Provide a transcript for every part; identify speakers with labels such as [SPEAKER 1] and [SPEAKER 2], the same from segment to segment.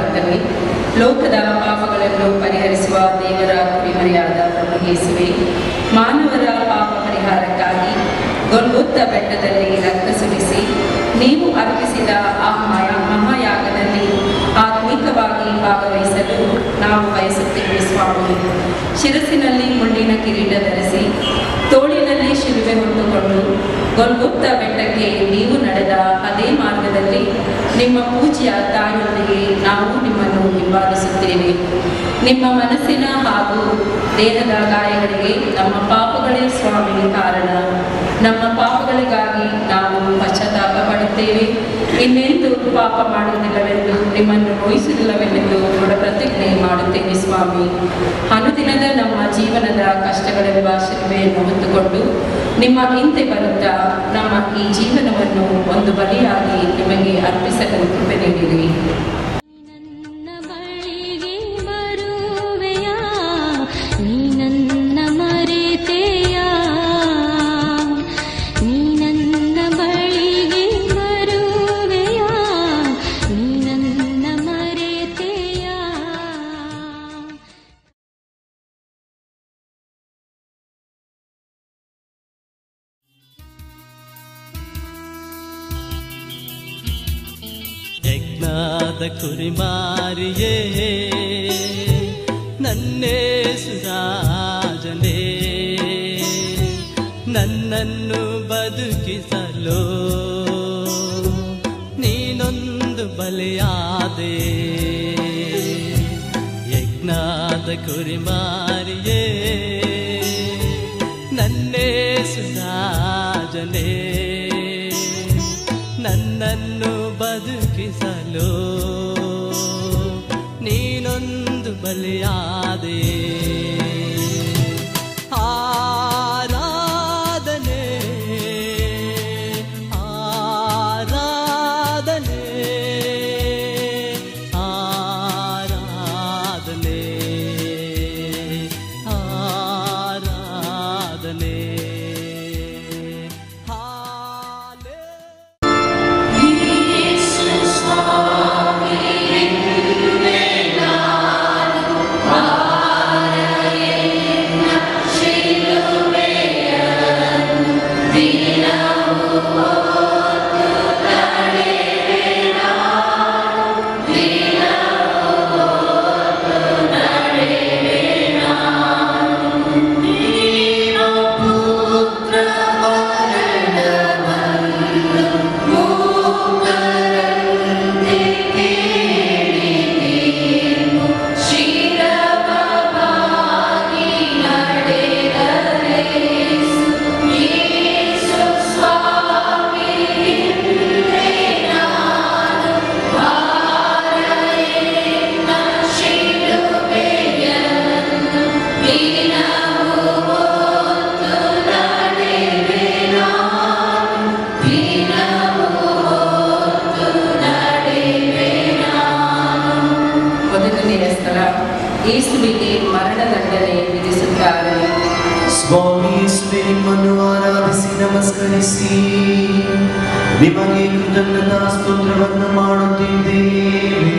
[SPEAKER 1] ಕರ್ತನೆ ಲೋಕದ ಪಾಪಗಳನ್ನು ಪರಿಹರಿಸುವ ದೇವರ ಕುರಿಮರಿಯಾದ ಪ್ರಭು ಯೇಸುವೆ ಮಾನವರ ಪಾಪ ಪರಿಹಾರಕ್ಕಾಗಿ ಗೊಲ್ಗೊತ್ತ ಬೆಟ್ಟದಲ್ಲಿ ರಕ್ತ ಸುರಿಸಿ ನೀವು ಅರ್ಪಿಸಿದ ಆ ಮಯ ಮಹಾಯಾಗದಲ್ಲಿ ಆತ್ಮಿಕವಾಗಿ ಭಾಗವಹಿಸಲು ನಾವು ಬಯಸುತ್ತೇವೆ ಸ್ವಾಮಿ ಶಿರಸಿನಲ್ಲಿ ಮುಳ್ಳಿನ ಕಿರೀಟ ಧರಿಸಿ ತೋಳಿನಲ್ಲಿ ಶಿಲುಬೆ ಹೊತ್ತುಕೊಂಡು ಗೊಲ್ಗೊತ್ತ ಬೆಟ್ಟಕ್ಕೆ ನೀವು ನಡೆದ ಅದೇ ಮಾರ್ಗದಲ್ಲಿ ನಿಮ್ಮ ಪೂಜ್ಯ ತಾಯಿಯೊಂದಿಗೆ ನಾವು ನಿಮ್ಮನ್ನು ಹಿಂಬಾಲಿಸುತ್ತೇವೆ ನಿಮ್ಮ ಮನಸ್ಸಿನ ಹಾಗೂ ದೇಹದ ಗಾಯಗಳಿಗೆ ನಮ್ಮ ಪಾಪಗಳೇ ಸ್ವಾಮಿ ಕಾರಣ ನಮ್ಮ ಪಾಪಗಳಿಗಾಗಿ ನಾವು ಪಶ್ಚಾತ್ತಾಪ ಪಡುತ್ತೇವೆ ಇನ್ನೆಂದು ಪಾಪ ಮಾಡುವುದಿಲ್ಲವೆಂದು ನಿಮ್ಮನ್ನು ನೋಯಿಸುವುದಿಲ್ಲವೆಂದು ದೃಢ ಪ್ರತಿಜ್ಞೆ ಮಾಡುತ್ತೇವೆ ಸ್ವಾಮಿ ಅನುದಿನದ ನಮ್ಮ ಜೀವನದ ಕಷ್ಟಗಳೆಂಬ ಶಿಲ್ಮೆಯನ್ನು ಹೊತ್ತುಕೊಂಡು ನಿಮ್ಮ ಹಿಂದೆ ಬರುತ್ತಾ ನಮ್ಮ ಈ ಜೀವನವನ್ನು ಒಂದು ಬಲಿಯಾಗಿ ನಿಮಗೆ ಅರ್ಪಿಸಲು ಕೃಪೆ ನೀಡಿರಿ
[SPEAKER 2] ನನ್ನ ಬಳಿಗೆ ಬರುವೆಯಾ ನೀ ನನ್ನ ಮರೆತೆಯಾ ನೀ ನನ್ನ ಬಳಿಗೆ ಬರುವೆಯಾ ನೀ ನನ್ನ ಮರೆತೆಯಾ
[SPEAKER 3] ಯಜ್ಞಾದ ಕುರಿಮಾರಿಯೇ ನನ್ನೇ ಸುರಾಜನೇ ನನ್ನನ್ನು ಬದುಕಿಸಲು ನೀನೊಂದು ಬಲಿಯಾದೆ ಯಜ್ಞಾದ ಕುರಿಮಾರಿಯೇ ನನ್ನೇ ಸುರಾಜನೇ ನನ್ನನ್ನು ಬದುಕಿಸಲು ನೀನೊಂದು ಬಲಿಯಾದೆ ಆರಾಧನೆ ಆರಾಧನೆ ಆರಾಧನೆ ಆರಾಧನೆ ಹಾಲೆ
[SPEAKER 1] ಮೊದಲನೆಯ ಸ್ಥಳ ಯೇಸುವಿಗೆ ಮರಣದಂಡನೆ ವಿಧಿಸುತ್ತಾರೆ
[SPEAKER 4] ಸ್ವಾಮಿ ಯೇಸುವೆ ನಿಮ್ಮನ್ನು ಆರಾಧಿಸಿ ನಮಸ್ಕರಿಸಿ ನಿಮಗೆ ಕೃತಜ್ಞತಾ ಸ್ತೋತ್ರವನ್ನು ಮಾಡುತ್ತಿದ್ದೇವೆ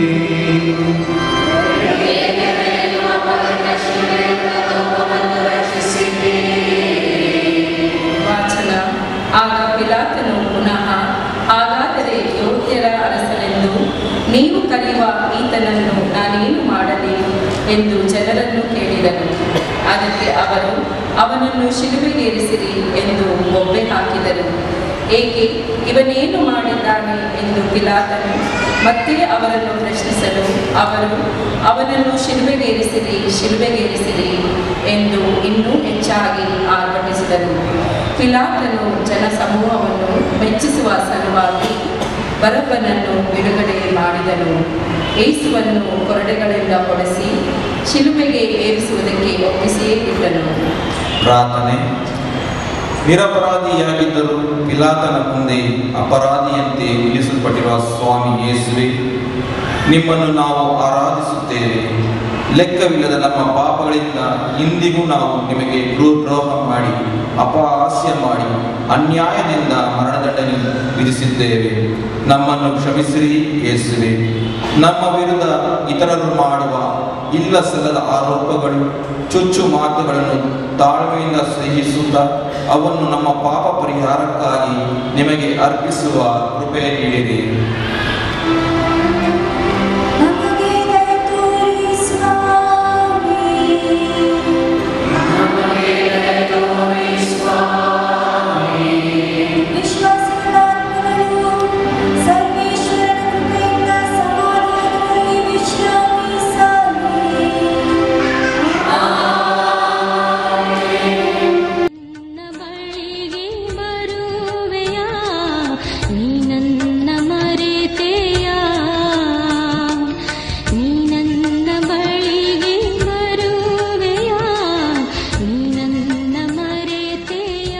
[SPEAKER 1] ವಾಚನ ಆಗ ಪಿಲಾತನು ಪುನಃ ಹಾಗಾದರೆ ಯೋಗ್ಯರ ಅರಸನೆಂದು ನೀವು ಕರೆಯುವ ಈತನನ್ನು ನಾನೇನು ಮಾಡಲಿ ಎಂದು ಜನರನ್ನು ಕೇಳಿದನು ಅದಕ್ಕೆ ಅವರು ಅವನನ್ನು ಶಿಲುಬೆಗೇರಿಸಿರಿ ಎಂದು ಬೊಬ್ಬೆ ಹಾಕಿದರು ಏಕೆ ಇವನೇನು ಮಾಡಿದ್ದಾನೆ ಎಂದು ಪಿಲಾತನು ಮತ್ತೆ ಅವರನ್ನು ಪ್ರಶ್ನಿಸಲು ಅವರು ಅವನನ್ನು ಶಿಲುಬೆಗೇರಿಸಿರಿ ಶಿಲುಬೆಗೇರಿಸಿರಿ ಎಂದು ಇನ್ನೂ ಹೆಚ್ಚಾಗಿ ಆರ್ಭಟಿಸಿದರು ಪಿಲಾತನು ಜನಸಮೂಹವನ್ನು ಮೆಚ್ಚಿಸುವ ಸಲುವಾಗಿ ಬರಬ್ಬನನ್ನು ಬಿಡುಗಡೆ ಮಾಡಿದನು ಏಸುವನ್ನು ಕೊರಡೆಗಳಿಂದ ಹೊಡೆಸಿ ಶಿಲುಬೆಗೆ ಏರಿಸುವುದಕ್ಕೆ ಒಪ್ಪಿಸಿಯೇ ಇದ್ದನು
[SPEAKER 5] ಪ್ರಾರ್ಥನೆ ನಿರಪರಾಧಿಯಾಗಿದ್ದರೂ ಪಿಲಾತನ ಮುಂದೆ ಅಪರಾಧಿಯಂತೆ ನಿಲ್ಲಿಸಲ್ಪಟ್ಟಿರುವ ಸ್ವಾಮಿ ಯೇಸುವೆ ನಿಮ್ಮನ್ನು ನಾವು ಆರಾಧಿಸುತ್ತೇವೆ ಲೆಕ್ಕವಿಲ್ಲದ ನಮ್ಮ ಪಾಪಗಳಿಂದ ಇಂದಿಗೂ ನಾವು ನಿಮಗೆ ದ್ರೋಹ ಮಾಡಿ ಅಪಹಾಸ್ಯ ಮಾಡಿ ಅನ್ಯಾಯದಿಂದ ಮರಣದಂಡನೆ ವಿಧಿಸಿದ್ದೇವೆ ನಮ್ಮನ್ನು ಕ್ಷಮಿಸಿರಿ ಯೇಸುವೆ ನಮ್ಮ ವಿರುದ್ಧ ಇತರರು ಮಾಡುವ ಇಲ್ಲ ಸಲ್ಲದ ಆರೋಪಗಳು ಚುಚ್ಚು ಮಾತುಗಳನ್ನು ತಾಳ್ಮೆಯಿಂದ ಸಹಿಸುತ್ತಾ ಅವನ್ನು ನಮ್ಮ ಪಾಪ ಪರಿಹಾರಕ್ಕಾಗಿ ನಿಮಗೆ ಅರ್ಪಿಸುವ ಕೃಪೆ ನೀಡಿರಿ
[SPEAKER 6] ನಮಗೆ ದಯ ತೋರಿ ಸ್ವಾಮಿ ವಿಶ್ವಾಸಿಗಳಾತ್ಮಗಳು ಸರ್ವೇಶ್ವರನ ಕೃಪೆಯಿಂದ ಸಮಾಧಾನದಲ್ಲಿ ವಿಶ್ರಮಿಸಲಿ
[SPEAKER 2] ನನ್ನ ಬಳಿಗೆ ಬರುವೆಯ ನೀ ನನ್ನ ಮರೆತೆಯ ನೀ ನನ್ನ ಬಳಿಗೆ ಬರುವೆಯ ನೀ ನನ್ನ ಮರೆತೆಯ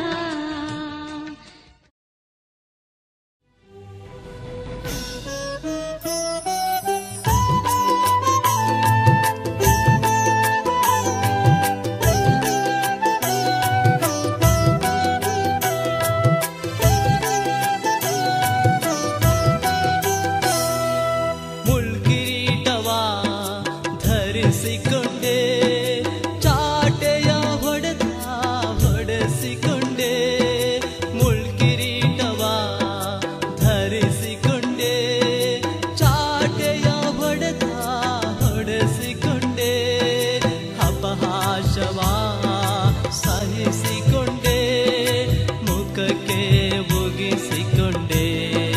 [SPEAKER 3] ಮುಳ್ಕಿರೀಟವ ಧರಿಸಿಕೊಂಡೆ ಚಾಟೆಯ ಹೊಡೆದ ಹೊಡೆಸಿಕೊಂಡೆ ಮುಳ್ಕಿರೀಟವ ಧರಿಸಿಕೊಂಡೆ ಚಾಟೆಯ ಹೊಡೆದ ಹೊಡೆಸಿಕೊಂಡೆ ಅಪಹಾಸವ ಸಹಿಸಿಕೊಂಡೆ ಮುಖಕ್ಕೆ ಮುಗಿಸಿಕೊಂಡೆ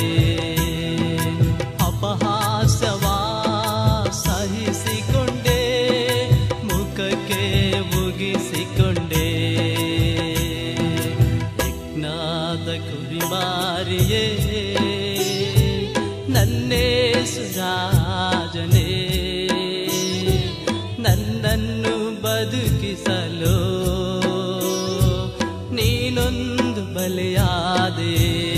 [SPEAKER 3] ಅಪಹಾಸವ ಸಹಿಸಿಕೊಂಡೆ ಮುಖಕ್ಕೆ ಮುಗಿಸಿಕೊಂಡೆ ಯಜ್ಞಾದ ಕುರಿಮಾರಿಯೇ ನನ್ನೇ ಸುರಾಜನೇ ನನ್ನನ್ನು ಬದುಕಿಸಲು ನೀನೊಂದು ಬಲಿಯಾದೆ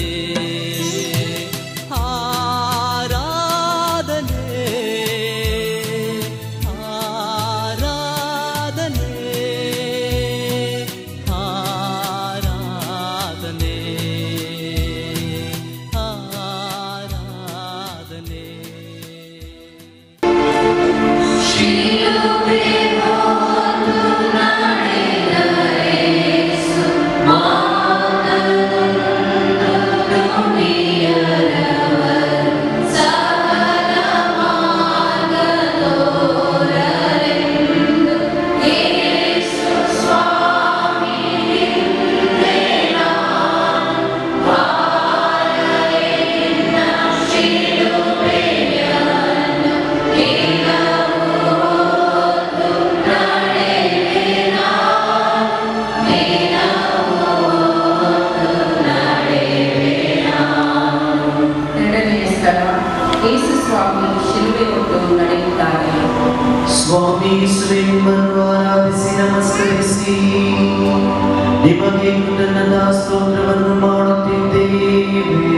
[SPEAKER 3] ಆರಾಧನೆ ಆರಾಧನೆ ಆರಾಧನೆ ಆರಾಧನೆ
[SPEAKER 1] ಎರಡನೆಯ ಸ್ಥಳ ಯೇಸು ಸ್ವಾಮಿ ಶಿಲುಬೆ ಹೊತ್ತು ನಡೆಯುತ್ತಾರೆ
[SPEAKER 4] ಸ್ವಾಮಿ ಶ್ರೀಮನ್ನು ಆರಾಧಿಸಿ ನಮಸ್ಕರಿಸಿ ನಿಮಗೆ ನನ್ನ ಸ್ತೋತ್ರವನ್ನು ಮಾಡುತ್ತಿದ್ದೇವೆ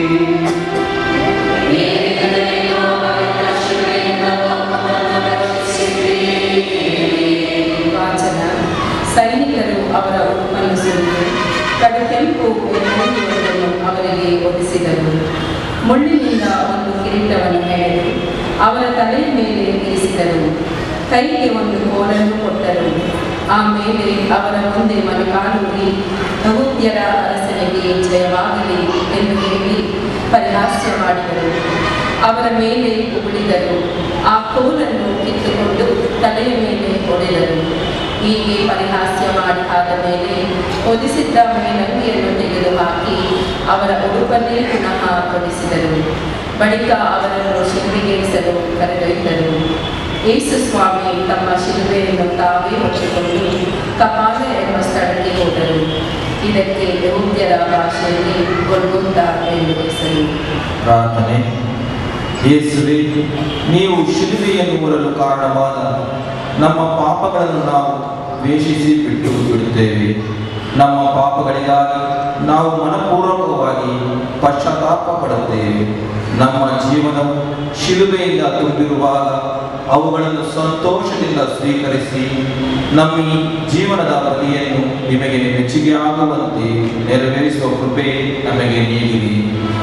[SPEAKER 1] ವಾಚನ ಸೈನಿಕರು ಅವರ ಉಡುಪನ್ನು ಸುರಿದು ಕಡುಕೆಂಪು ಬೆಳ್ಳುಳ್ಳಿಯೊಂದನ್ನು ಅವರಿಗೆ ಒದಿಸಿದರು ಮುಳ್ಳಿನಿಂದ ಒಂದು ಕಿರೀಟವನ್ನು ಹೆಣೆದು ಅವರ ತಲೆಯ ಮೇಲೆ ಇರಿಸಿದರು ಕೈಗೆ ಒಂದು ಕೋಲನ್ನು ಕೊಟ್ಟರು ಆಮೇಲೆ ಅವರ ಮುಂದೆ ಮನಕಾಲೂರಿ ಯಹೂದ್ಯರ ಅರಸನಿಗೆ ಜಯವಾಗಲಿ ಎಂದು ಹೇಳಿ ಪರಿಹಾಸ್ಯ ಮಾಡಿದರು ಅವರ ಮೇಲೆ ಉಗುಳಿದರು ಆ ಕೋಲನ್ನು ಕಿತ್ತುಕೊಂಡು ತಲೆಯ ಮೇಲೆ ಹೊಡೆದರು ಹೀಗೆ ಪರಿಹಾಸ್ಯ ಮಾಡಿ ಆದ ಮೇಲೆ ಒದಿಸಿದ್ದ ಮೇಲಂಗಿಯನ್ನು ತೆಗೆದುಹಾಕಿ ಅವರ ಉಡುಪನ್ನೇ ಪುನಃ ತೊಡಿಸಿದರು ಬಳಿಕ ಅವರನ್ನು ಶಿಲುಬೆಗೇರಿಸಲು ಕರೆದೊಯ್ದರು ಯೇಸು ಸ್ವಾಮಿ ತಮ್ಮ ಶಿಲುಬೆಯನ್ನು ತಾವೇ ಹೊತ್ತುಕೊಂಡು ಕಪಾಲ ಎಂಬ ಸ್ಥಳಕ್ಕೆ ಹೋದರು ಇದಕ್ಕೆ ಯಹೂದ್ಯರ ಭಾಷೆಯಲ್ಲಿ ಗೊಲ್ಗುಂತ ಎಂದು ಹೆಸರು
[SPEAKER 5] ಪ್ರಾರ್ಥನೆ ಯೇಸುವೆ ನೀವು ಶಿಲುಬೆಯನ್ನು ಹೊರಲು ಕಾರಣವಾದ ನಮ್ಮ ಪಾಪಗಳನ್ನು ನಾವು ದ್ವೇಷಿಸಿ ಬಿಟ್ಟು ಬಿಡುತ್ತೇವೆ ನಮ್ಮ ಪಾಪಗಳಿಗಾಗಿ ನಾವು ಮನಪೂರ್ವಕವಾಗಿ ಪಶ್ಚಾತ್ತಾಪ ಪಡುತ್ತೇವೆ ನಮ್ಮ ಜೀವನವು ಶಿಲುಬೆಯಿಂದ ತುಂಬಿರುವಾಗ ಅವುಗಳನ್ನು ಸಂತೋಷದಿಂದ ಸ್ವೀಕರಿಸಿ ನಮ್ಮ ಈ ಜೀವನದ ಬದಿಯನ್ನು ನಿಮಗೆ ಮೆಚ್ಚುಗೆ ಆಗುವಂತೆ ನೆರವೇರಿಸುವ ಕೃಪೆ ನಮಗೆ ನೀಡಿರಿ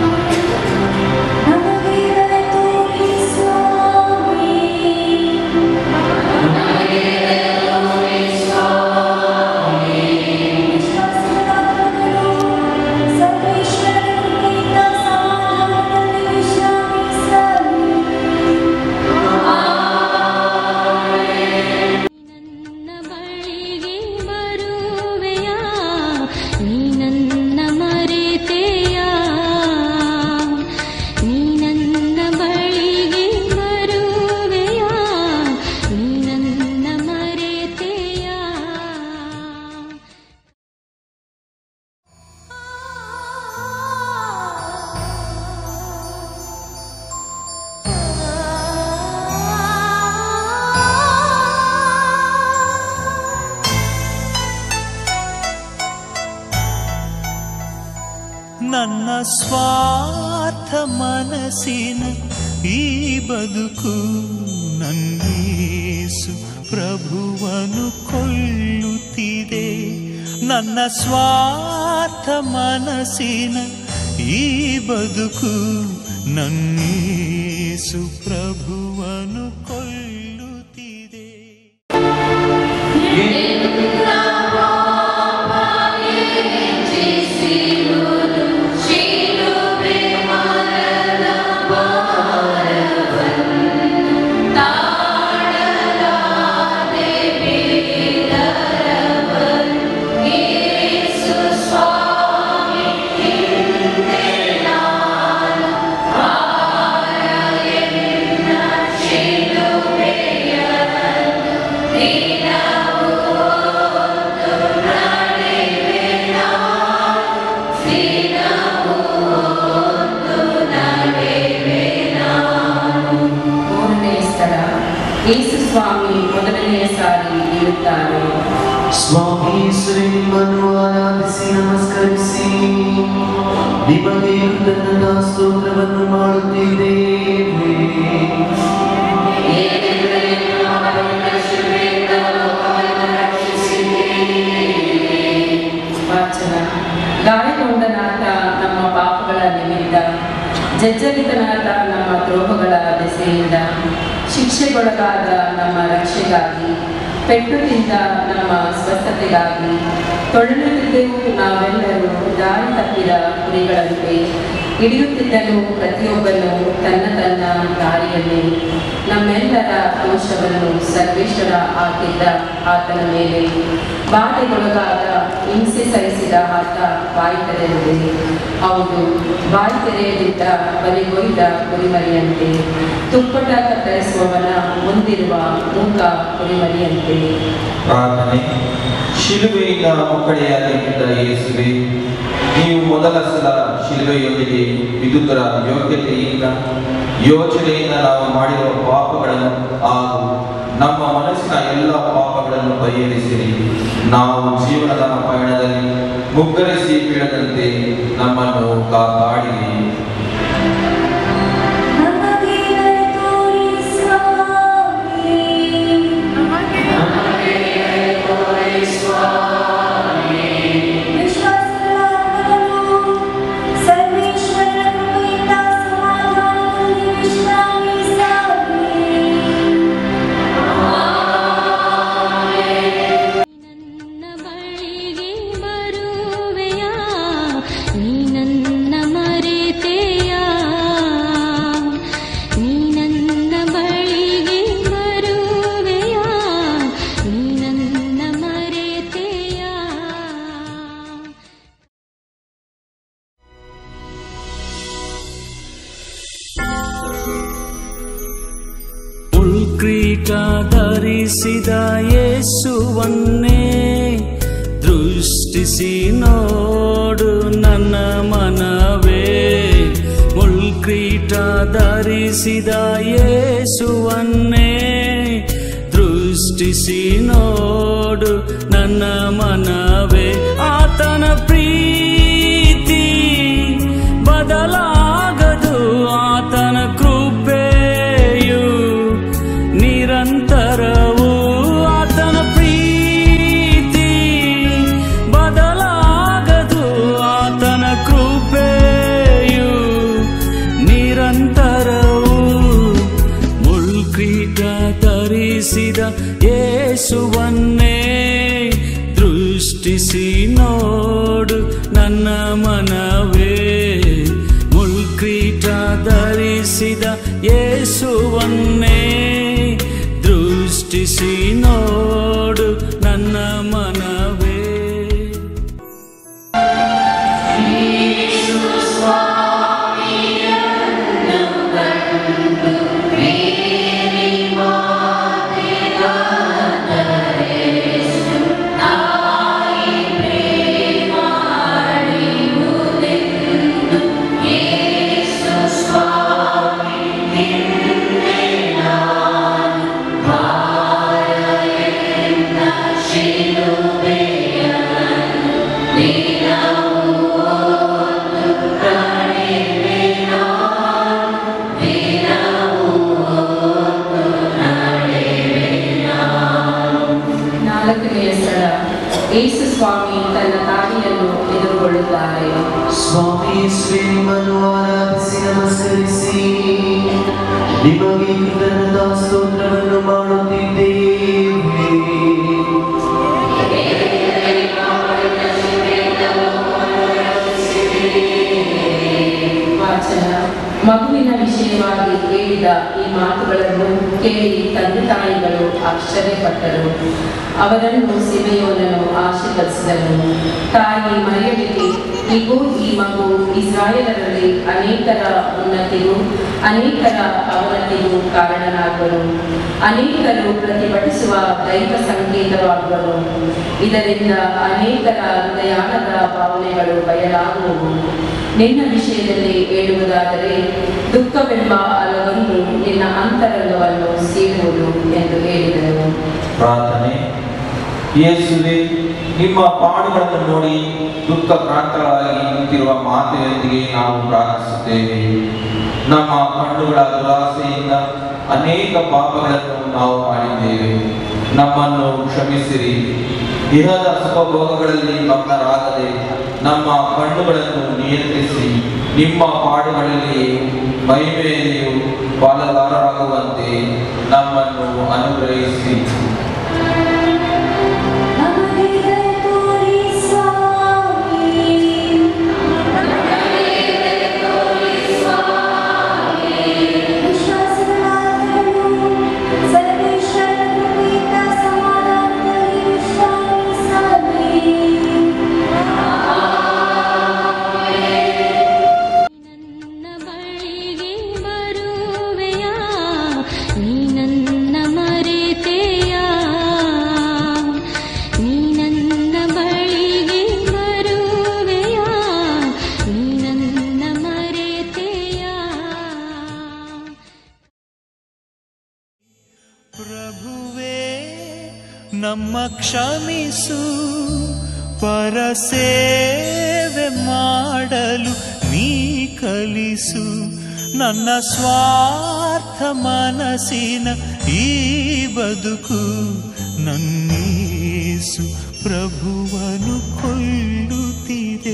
[SPEAKER 6] ನಮಗೆ ದಯ ತೋರಿ ಸ್ವಾಮಿ ವಿಶ್ವಾಸದಾತರು ಸರ್ವೇಶ್ವರನ ಕೃಪೆಯಿಂದ ಸಮಾಧಾನದಲ್ಲಿ ವಿಶ್ರಾಮಿಸಲಿ
[SPEAKER 2] ನನ್ನ ಬಳಿಗೆ ಬರುವೆಯಾ ನೀ ನನ್ನ ಮರೆತೆಯ ನೀ ನನ್ನ ಬಳಿಗೆ ಬರುವೆಯಾ ನೀ ನನ್ನ ಮರೆತೆಯ
[SPEAKER 3] ನನ್ನ ಸ್ವಾರ್ಥ ಮನಸ್ಸಿನ ಈ ಬದುಕು ನನ್ನೀಸು ಪ್ರಭುವನು ಕೊಳ್ಳುತ್ತಿದೆ ನನ್ನ ಸ್ವಾರ್ಥ ಮನಸ್ಸಿನ ಈ ಬದುಕು ನನ್ನೀಸು ಪ್ರಭುವನು ಕೊಳ್ಳುತ್ತಿದೆ
[SPEAKER 1] ಮೂರನೇ ಸ್ಥಳ ಯೇಸು ಸ್ವಾಮಿ ಮೊದಲನೆಯ ಸಾರಿ ಇರುತ್ತಾರೆ
[SPEAKER 4] ಸ್ವಾಮಿ ಶ್ರೀಮನ್ನು ಆರಾಧಿಸಿ ನಮಸ್ಕರಿಸಿ ನಿಮಗೆ ಕೃತಜ್ಞತಾ ಸ್ತೋತ್ರವನ್ನು ಮಾಡುತ್ತಿದ್ದೇವೆ
[SPEAKER 1] ವಾಚನ ಗಾಯಗೊಂಡನಾದ ನಮ್ಮ ಪಾಪಗಳ ನಿಮಿತ್ತ ಜಜ್ಜರಿತನಾದ ನಮ್ಮ ದ್ರೋಹಗಳ ದೆಸೆಯಿಂದ ಶಿಕ್ಷೆಗೊಳಗಾದ ನಮ್ಮ ರಕ್ಷೆಗಾಗಿ ಪೆಟ್ಟು ತಿಂದ ನಮ್ಮ ಸ್ವಸ್ಥತೆಗಾಗಿ ತೊಳಲುತ್ತಿದ್ದೆವು ನಾವೆಲ್ಲರೂ ದಾರಿ ತಪ್ಪಿದ ಕುರಿಗಳಂತೆ ಹಿಡಿಯುತ್ತಿದ್ದನು ಪ್ರತಿಯೊಬ್ಬನು ತನ್ನ ತನ್ನ ದಾರಿಯಲ್ಲಿ ನಮ್ಮೆಲ್ಲರ ದೋಷವನ್ನು ಸರ್ವೇಶ್ವರ ಹಾಕಿದ್ದ ಆತನ ಮೇಲೆ ಬಾಧೆಗೊಳಗಾದ ಹಿಂಸೆ ಸಹಿಸಿದ ಆತ ಬಾಯಿ ತೆರೆದಿದೆ ಹೌದು ಬಾಯಿ ತೆರೆಯದಿದ್ದ ಬಲಿಗೊಯ್ದ ಕುರಿಮರಿಯಂತೆ ತುಪ್ಪಟ ಕತ್ತರಿಸುವವನ ಮುಂದಿರುವ ಮೂಕ ಕುರಿಮರಿಯಂತೆ
[SPEAKER 5] ಪ್ರಾರ್ಥನೆ ಶಿಲುಬೆಯಿಂದ ಮುಕ್ಕಡೆಯಾಗಿದ್ದ ಯೇಸುವೆ ನೀವು ಮೊದಲ ಸಲ ಶಿಲುಬೆಯೊಂದಿಗೆ ವಿದುತರ ಯೋಗ್ಯತೆಯಿಂದ ಯೋಚನೆಯಿಂದ ನಾವು ಮಾಡಿರುವ ಪಾಪಗಳನ್ನು ಹಾಗೂ ನಮ್ಮ ಮನಸ್ಸಿನ ಎಲ್ಲ ಪಾಪಗಳನ್ನು ಪರಿಹರಿಸಿರಿ ನಾವು ಜೀವನದ ಪಯಣದಲ್ಲಿ ಮುಗ್ಗರಿಸಿ ಬೀಳದಂತೆ ನಮ್ಮನ್ನು ಕಾಪಾಡಿರಿ
[SPEAKER 6] ನಮಗೆ ದಯ ತೋರಿ ಸ್ವಾಮಿ ವಿಶ್ವಾಸದಾತರು ಸರ್ವೇಶ್ವರನ ಕೃಪೆಯಿಂದ ಸಮಾಧಾನದಲ್ಲಿ ವಿಶ್ರಾಮಿಸಲಿ
[SPEAKER 2] ನನ್ನ ಬಳಿಗೆ ಬರುವೆಯಾ ನೀ ನನ್ನ ಮರೆತೆಯ ನೀ ನನ್ನ ಬಳಿಗೆ ಬರುವೆಯಾ ನೀ ನನ್ನ ಮರೆತೆಯ
[SPEAKER 3] ಉಳ್ಕ್ರೀಟ ಧರಿಸಿದ ಯೇಸುವನ್ನೇ ದೃಷ್ಟಿಸಿ ನೋಡು ನನ್ನ ಮನವೇ ಮುಳ್ಕ್ರೀಟ ಧರಿಸಿದ ಯೇಸುವನ್ನೇ ದೃಷ್ಟಿಸಿ ನೋಡು ನನ್ನ ಮನವೇ ಆತ ಧರಿಸಿದ ಯೇಸುವನ್ನೇ ದೃಷ್ಟಿಸಿ ನೋಡು ನನ್ನ ಮನವೇ ಮುಲ್ಕ್ರೀಟ ಧರಿಸಿದ ಯೇಸುವನ್ನೇ ದೃಷ್ಟಿಸಿ ನೋಡು ನನ್ನ ಮನವೇ
[SPEAKER 1] ನಾಲ್ಕನೆಯ ಸ್ಥಳ ಯೇಸು ಸ್ವಾಮಿ ತನ್ನ ತಾಯಿಯನ್ನು ಎದುರುಗೊಳ್ಳುತ್ತಾರೆ
[SPEAKER 4] ಸ್ವಾಮಿ ಶ್ರೀ ನಿಮ್ಮನ್ನು ಆರಾಧಿಸಿ ನಮಸ್ಕರಿಸಿ ನಿಮಗೆ ಕೃತಜ್ಞತಾ ಸ್ತೋತ್ರವನ್ನು ಮಾಡುತ್ತಿದ್ದೇವೆ
[SPEAKER 1] ವಾಚನ ಮಗುವಿನ ವಿಷಯವಾಗಿ ಹೇಳಿದ ಈ ಮಾತುಗಳನ್ನು ಕೇಳಿ ತಂದೆ ತಾಯಿಗಳು ಆಶ್ಚರ್ಯಪಟ್ಟರು ಅವರನ್ನು ಸಿಮೆಯೋನನು ಆಶೀರ್ವದಿಸಿದನು ತಾಯಿ ಮರಿಯಳಿಗೆ ಇಗೂ ಈ ಮಗು ಇಸ್ರಾಯೇಲರಲ್ಲಿ ಅನೇಕರ ಉನ್ನತಿಗೂ ಅನೇಕರ ಅವನತಿಗೂ ಕಾರಣನಾಗುವನು ಅನೇಕರು ಪ್ರತಿಭಟಿಸುವ ದೈವ ಸಂಕೇತವಾಗುವನು ಇದರಿಂದ ಅನೇಕರ ಹೃದಯಾಳದ ಭಾವನೆಗಳು ಬಯಲಾಗುವವು ನಿನ್ನ ವಿಷಯದಲ್ಲಿ ಹೇಳುವುದಾದರೆ ದುಃಖವೆಂಬ ಅಲಗೊಂದು ನಿನ್ನ ಅಂತರಂಗವನ್ನು ಸೀಳುವುದು ಎಂದು ಹೇಳಿದರು
[SPEAKER 5] ಪ್ರಾರ್ಥನೆ ಯೇಸುವೆ ನಿಮ್ಮ ಪಾಡುಗಳನ್ನು ನೋಡಿ ದುಃಖ ಕ್ರಾಂತಗಳಾಗಿ ನಿಂತಿರುವ ಮಾತೆಯೊಂದಿಗೆ ನಾವು ಪ್ರಾರ್ಥಿಸುತ್ತೇವೆ ನಮ್ಮ ಕಣ್ಣುಗಳ ದುರಾಸೆಯಿಂದ ಅನೇಕ ಪಾಪಗಳನ್ನು ನಾವು ಮಾಡಿದ್ದೇವೆ ನಮ್ಮನ್ನು ಕ್ಷಮಿಸಿರಿ ಇಹದ ಸುಖಭೋಗಗಳಲ್ಲಿ ಮಗ್ನರಾಗದೆ ನಮ್ಮ ಕಣ್ಣುಗಳನ್ನು ನಿಯಂತ್ರಿಸಿ ನಿಮ್ಮ ಪಾಡುಗಳಲ್ಲಿ ಮಹಿಮೆಯಲ್ಲಿಯೂ ಪಾಲುಗಾರರಾಗುವಂತೆ ನಮ್ಮನ್ನು ಅನುಗ್ರಹಿಸಿ
[SPEAKER 6] ನಮಗೆ ದಯ ತೋರಿ ಸ್ವಾಮಿ ವಿಶ್ವಾಸಗಳಾದರೂ ಸರ್ವೇಶ್ವರನ ಕೃಪೆಯಿಂದ ಸಮಾಧಾನದಲ್ಲಿ ವಿಶ್ರಾಮಿಸಲಿ
[SPEAKER 2] ನನ್ನ ಬಳಿಗೆ ಬರುವೆಯಾ ನೀ ನನ್ನ ಮರೆತೆಯಾ ನೀ ನನ್ನ ಬಳಿಗೆ ಬರುವೆಯಾ ನೀ ನನ್ನ ಮರೆತೆಯಾ
[SPEAKER 3] ಪ್ರಭುವೇ ನಮ್ಮ ಕ್ಷಮಿಸು ಪರಸೇವೆ ಮಾಡಲು ನೀ ಕಲಿಸು ನನ್ನ ಸ್ವಾರ್ಥ ಮನಸ್ಸಿನ ಈ ಬದುಕು ನನ್ನೀಸು ಪ್ರಭುವನು ಕೊಳ್ಳುತ್ತಿದೆ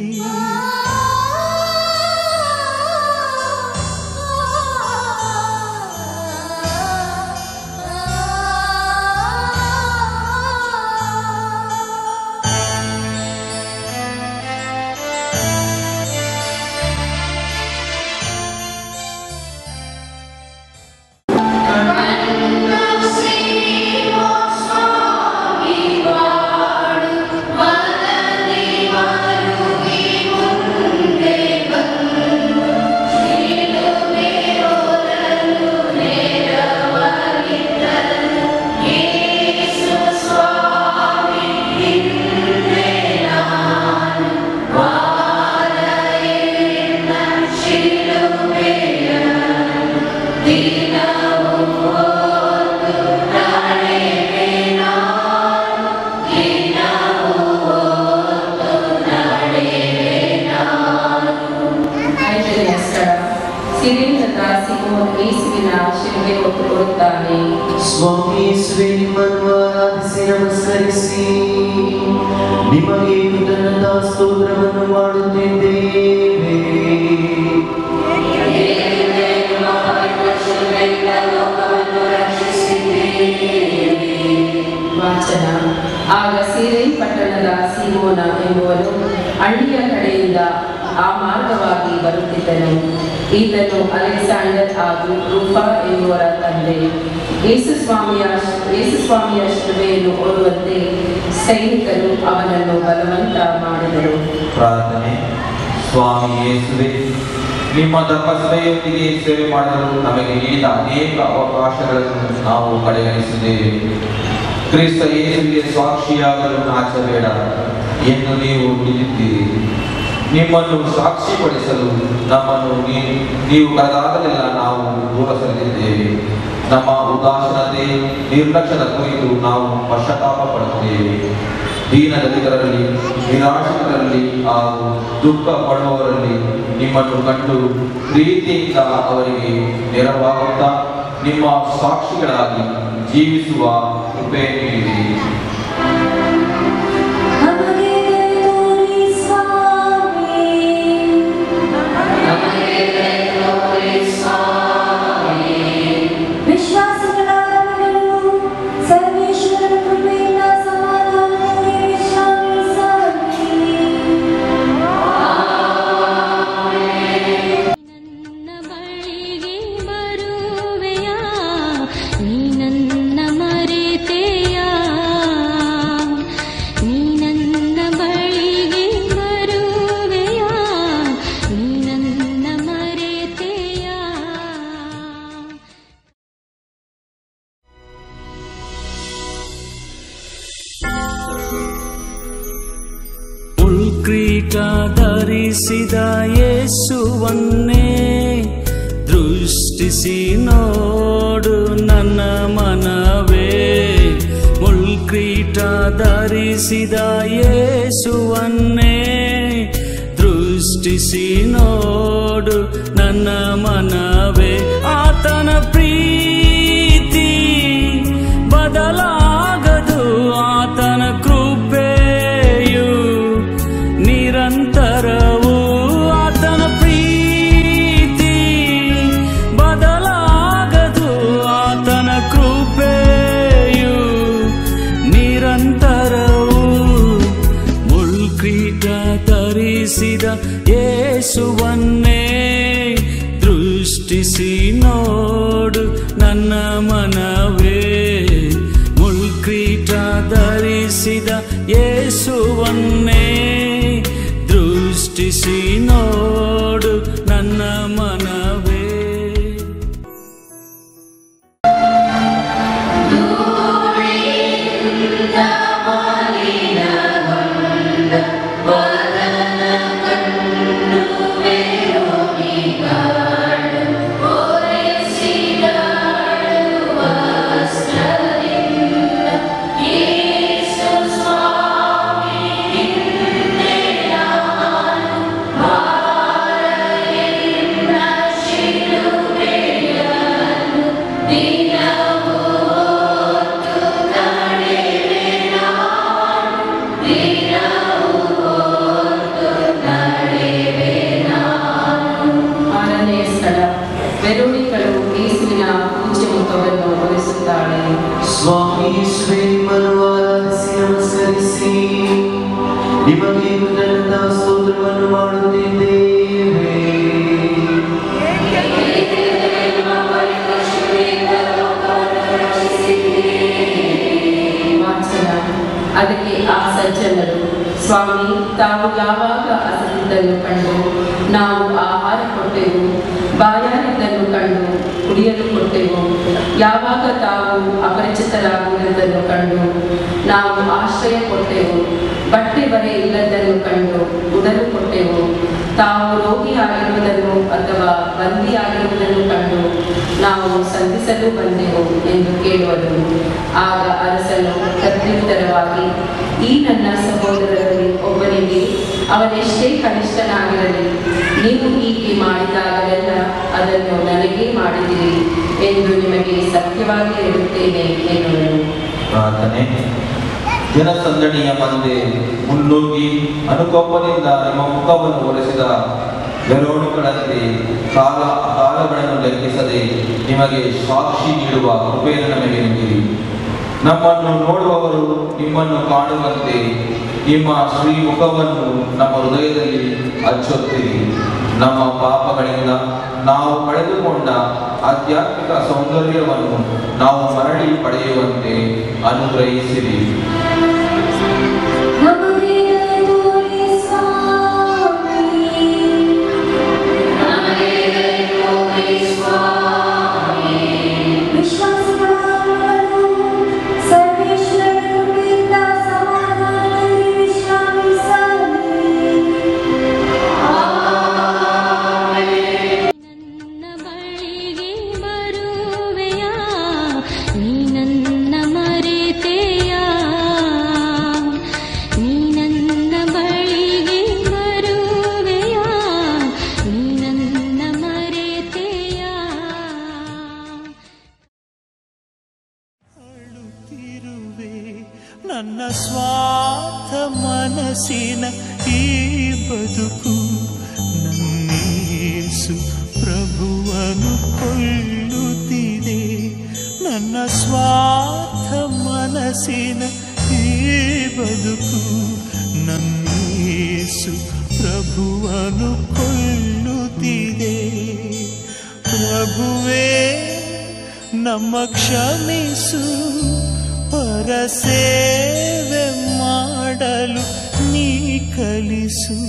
[SPEAKER 1] ಐದನೆಯ ಸ್ಥಳ ಸಿರಿಯಿಂದ ಸಿಮೋನ್ ಯೇಸುವಿನ ಶಿಲುಬೆ ಹೊತ್ತುಕೊಳ್ಳುತ್ತಾನೆ
[SPEAKER 4] ಸ್ವಾಮಿ ಶ್ರೀ ನಿಮ್ಮನ್ನು ಆರಾಧಿಸಿ ನಮಸ್ಕರಿಸಿ ನಿಮಗೆ ಕೃತಜ್ಞತಾ ಸ್ತೋತ್ರವನ್ನು ಮಾಡುತ್ತಿದ್ದೇವೆ
[SPEAKER 6] ಲೋಕವನ್ನು
[SPEAKER 1] ಆಗ ಸೀರೇನ್ ಪಟ್ಟಣದ ಸೀಮೋನ ಎಂಬುವನು ಹಳ್ಳಿಯ ಕಡೆಯಿಂದ ಆ ಮಾರ್ಗವಾಗಿ ಬರುತ್ತಿದ್ದನು ಈತನು ಅಲೆಕ್ಸಾಂಡರ್ ಹಾಗೂ ರೂಫಾ ಎಂಬುವರ ತಂದೆ ಯೇಸುಸ್ವಾಮಿಯ ಯೇಸುಸ್ವಾಮಿಯ ಶಿಲುಬೆಯನ್ನು ಓಡುವಂತೆ ಸೈನಿಕರು ಅವನನ್ನು ಬಲವಂತ ಮಾಡಿದರು
[SPEAKER 5] ಪ್ರಾರ್ಥನೆ ಸ್ವಾಮಿ ಯೇಸುವೆ ನಿಮ್ಮ ಧರ್ಮಸಭೆಯೊಂದಿಗೆ ಸೇವೆ ಮಾಡಲು ನಮಗೆ ನೀಡಿದ ಅನೇಕ ಅವಕಾಶಗಳನ್ನು ನಾವು ಕಡೆಗಣಿಸಿದ್ದೇವೆ ಕ್ರಿಸ್ತ ಯೇಸುವಿಗೆ ಸಾಕ್ಷಿಯಾಗಲು ನಾಚಬೇಡ ಎಂದು ನೀವು ನುಡಿದಿದ್ದೀರಿ ನಿಮ್ಮನ್ನು ಸಾಕ್ಷಿಪಡಿಸಲು ನಮ್ಮನ್ನು ನೀ- ನೀವು ಕರೆದಾಗಲೆಲ್ಲ ನಾವು ದೂರ ಸರಿದಿದ್ದೇವೆ ನಮ್ಮ ಉದಾಸೀನತೆ ನಿರ್ಲಕ್ಷ್ಯದ ಕುರಿತು ನಾವು ಪಶ್ಚಾತ್ತಾಪ ಪಡುತ್ತೇವೆ ದೀನ ದಲಿತರಲ್ಲಿ ನಿರಾಶ್ರಿತರಲ್ಲಿ ಹಾಗೂ ದುಃಖ ಪಡುವವರಲ್ಲಿ ನಿಮ್ಮನ್ನು ಕಂಡು ಪ್ರೀತಿಯಿಂದ ಅವರಿಗೆ ನೆರವಾಗುತ್ತಾ ನಿಮ್ಮ ಸಾಕ್ಷಿಗಳಾಗಿ ಜೀವಿಸುವ ಕೃಪೆ ನೀಡಿರಿ
[SPEAKER 6] ನಮಗೆ ತೋರಿ ಸ್ವಾಮಿ ವಿಶ್ವಾಸಗಳ ಅರಿವುಗಳು ಸರ್ವೇಶ್ವರನ ಕೃಪೆಯಿಂದ ಸಮಾಧಾನದಲ್ಲಿ ವಿಶ್ರಾಮಿಸಲಿ.
[SPEAKER 2] ನನ್ನ ಬಳಿಗೆ ಬರುವೆಯ ನೀ ನನ್ನ ಮರೆತೆಯ ನೀ ನನ್ನ ಬಳಿಗೆ ಬರುವೆಯ ನೀ ನನ್ನ ಮರೆತೆಯ
[SPEAKER 3] ಉಲ್ಕ್ರೀಟ ಧರಿಸಿದ ಯೇಸುವನ್ನೇ ದೃಷ್ಟಿಸಿ ನೋಡು ನನ್ನ ಮನವೇ ಮುಳ್ಕ್ರೀಟ ಧರಿಸಿದ ಯೇಸುವನ್ನೇ ದೃಷ್ಟಿಸಿ ನೋಡು ನನ್ನ ಮನವೇ ಆತನ ಪ್ರೀತಿ ಬದಲಾಗದು ಆತನ ಕೃಪೆಯು ನಿರಂತರವು ಆತನ ಪ್ರೀತಿ ಬದಲಾಗದು ಆತನ ಕೃಪೆಯು ನಿರಂತರವು ಮುಳ್ಕ್ರೀಟ ಧರಿಸಿದ ಯೇಸುವನ್ನೇ ದೃಷ್ಟಿಸಿ ನೋಡು ನನ್ನ ಮನವೇ ಮುಳ್ಕ್ರೀಟ ಧರಿಸಿದ ಯೇಸುವನ್ನೇ ದೃಷ್ಟಿಸಿ ನೋಡು ನನ್ನ ಮನವೇ
[SPEAKER 1] ಆರನೆಯ ಸ್ಥಳ ವೆರೋಣಿಕಳು ಯೇಸುವಿನ ಪೂಜ್ಯ ಮುಖವನ್ನು ಒಲಿಸುತ್ತಾಳೆ
[SPEAKER 4] ಸ್ವಾಮಿ ಶ್ರೀ ಆರಾಧಿಸಿ ನಮಸ್ಕರಿಸಿ ನಿಮಗೆ ಕೃತಜ್ಞತಾ ಸ್ತೋತ್ರವನ್ನು ಮಾಡುತ್ತಿದ್ದೇವೆ
[SPEAKER 1] ವಾಚನ ಅದಕ್ಕೆ ಆ ಸಜ್ಜನರು ಸ್ವಾಮಿ ತಾವು ಯಾವಾಗ ಹಸಿದಿದ್ದನ್ನು ಕಂಡು ನಾವು ಆಹಾರ ಕೊಟ್ಟೆವು ಬಾಯಾರಿದ್ದನ್ನು ಕಂಡು ಕುಡಿಯಲು ಕೊಟ್ಟೆವು ಯಾವಾಗ ತಾವು ಅಪರಿಚಿತರಾಗುವುದನ್ನು ಕಂಡು ನಾವು ಆಶ್ರಯ ಕೊಟ್ಟೆವು ಬಟ್ಟೆ ಬರೆ ಇಲ್ಲದನ್ನು ಕಂಡು ಉಡಲು ಕೊಟ್ಟೆವು ತಾವು ರೋಗಿಯಾಗಿರುವುದನ್ನು ಅಥವಾ ಬಂದಿಯಾಗಿರುವುದನ್ನು ಕಂಡು ನಾವು ಸಂಧಿಸಲು ಬಂದೆವು ಎಂದು ಕೇಳುವರು ಆಗ ಅರಸನು ಪ್ರತ್ಯುತ್ತರವಾಗಿ ಈ ನನ್ನ ಸಹೋದರರಲ್ಲಿ ಒಬ್ಬನಿಗೆ ಅವನೆಷ್ಟೇ ಕನಿಷ್ಠನಾಗಿರಲಿ ನೀವು ಹೀಗೆ ಮಾಡಿದಾಗಲೆಲ್ಲ ಅದನ್ನು ನನಗೇ ಮಾಡಿದಿರಿ ಎಂದು ನಿಮಗೆ ಸತ್ಯವಾಗಿ ಹೇಳುತ್ತೇನೆ ಎನ್ನುವನು
[SPEAKER 5] ಪ್ರಾರ್ಥನೆ ಜನಸಂದಣಿಯ ಮುಂದೆ ಮುನ್ನುಗ್ಗಿ ಅನುಕಂಪದಿಂದ ನಿಮ್ಮ ಮುಖವನ್ನು ಒರೆಸಿದ ವೆರೋಣಿಗಳಂತೆ ಕಾಲ ಕಾಲಗಳನ್ನು ಲೆಕ್ಕಿಸದೆ ನಿಮಗೆ ಸಾಕ್ಷಿ ನೀಡುವ ಕೃಪೆಯನ್ನು ನಮಗೆ ನೀಡಿರಿ ನಮ್ಮನ್ನು ನೋಡುವವರು ನಿಮ್ಮನ್ನು ಕಾಣುವಂತೆ ನಿಮ್ಮ ಶ್ರೀಮುಖವನ್ನು ನಮ್ಮ ಹೃದಯದಲ್ಲಿ ಹಚ್ಚುತ್ತೀರಿ ನಮ್ಮ ಪಾಪಗಳಿಂದ ನಾವು ಕಳೆದುಕೊಂಡ ಆಧ್ಯಾತ್ಮಿಕ ಸೌಂದರ್ಯವನ್ನು ನಾವು ಮರಳಿ ಪಡೆಯುವಂತೆ ಅನುಗ್ರಹಿಸಿರಿ
[SPEAKER 6] ನಮಗೆ ತೋರಿ ಸ್ವಾಮಿ ವಿಶ್ವಾಸಗಳನ್ನು ಸರ್ವೇಶ್ವರ ಕೃಪೆಯಿಂದ ಸಮಾಧಾನದಲ್ಲಿ ವಿಶ್ರಾಮಿಸಲಿ
[SPEAKER 2] ನನ್ನ ಬಳಿಗೆ ಬರುವೆಯಾ ನೀ ನನ್ನ ಮರೆತೆಯಾ ನೀ ನನ್ನ ಬಳಿಗೆ ಬರುವೆಯಾ ನೀ ನನ್ನ ಮರೆತೆಯಾ
[SPEAKER 3] ಅಳುತ್ತಿರುವೆ ನನ್ನ ಸ್ವಾರ್ಥ ಮನಸ್ಸಿನ ಈ ಬದುಕು ನನ್ನೇಸು ಪ್ರಭುವನು ಕೊಳ್ಳುತ್ತಿದೆ ನನ್ನ ಸ್ವಾರ್ಥ ಮನಸ್ಸಿನ ಈ ಬದುಕು ನನ್ನೇಸು ಪ್ರಭುವನು ಕೊಳ್ಳುತ್ತಿದೆ ಪ್ರಭುವೇ ನಮ್ಮ ಕ್ಷಮಿಸು ಪರಸೇವೆ ಮಾಡಲು ನೀ ಕಲಿಸು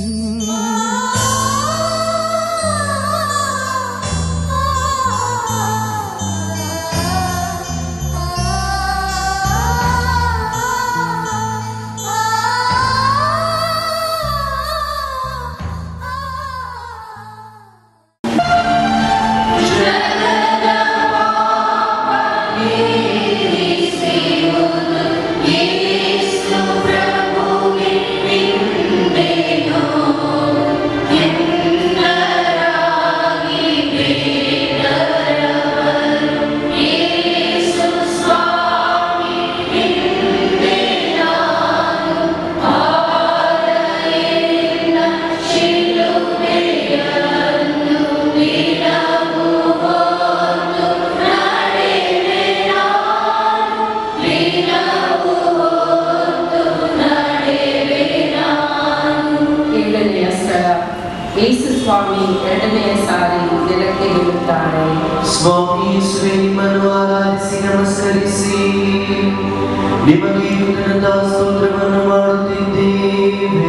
[SPEAKER 1] ಏಳನೆಯ ಸ್ಥಳ ಯೇಸು ಸ್ವಾಮಿ ಎರಡನೆಯ ಸಾರಿ ನೆಲಕ್ಕೆ ಬೀಳುತ್ತಾರೆ
[SPEAKER 4] ಸ್ವಾಮಿ ಯೇಸುವೆ ನಿಮ್ಮನ್ನು ಆರಾಧಿಸಿ ನಮಸ್ಕರಿಸಿ ನಿಮಗೆ ಕೃತಜ್ಞತಾ ಸ್ತೋತ್ರವನ್ನು ಮಾಡುತ್ತಿದ್ದೇವೆ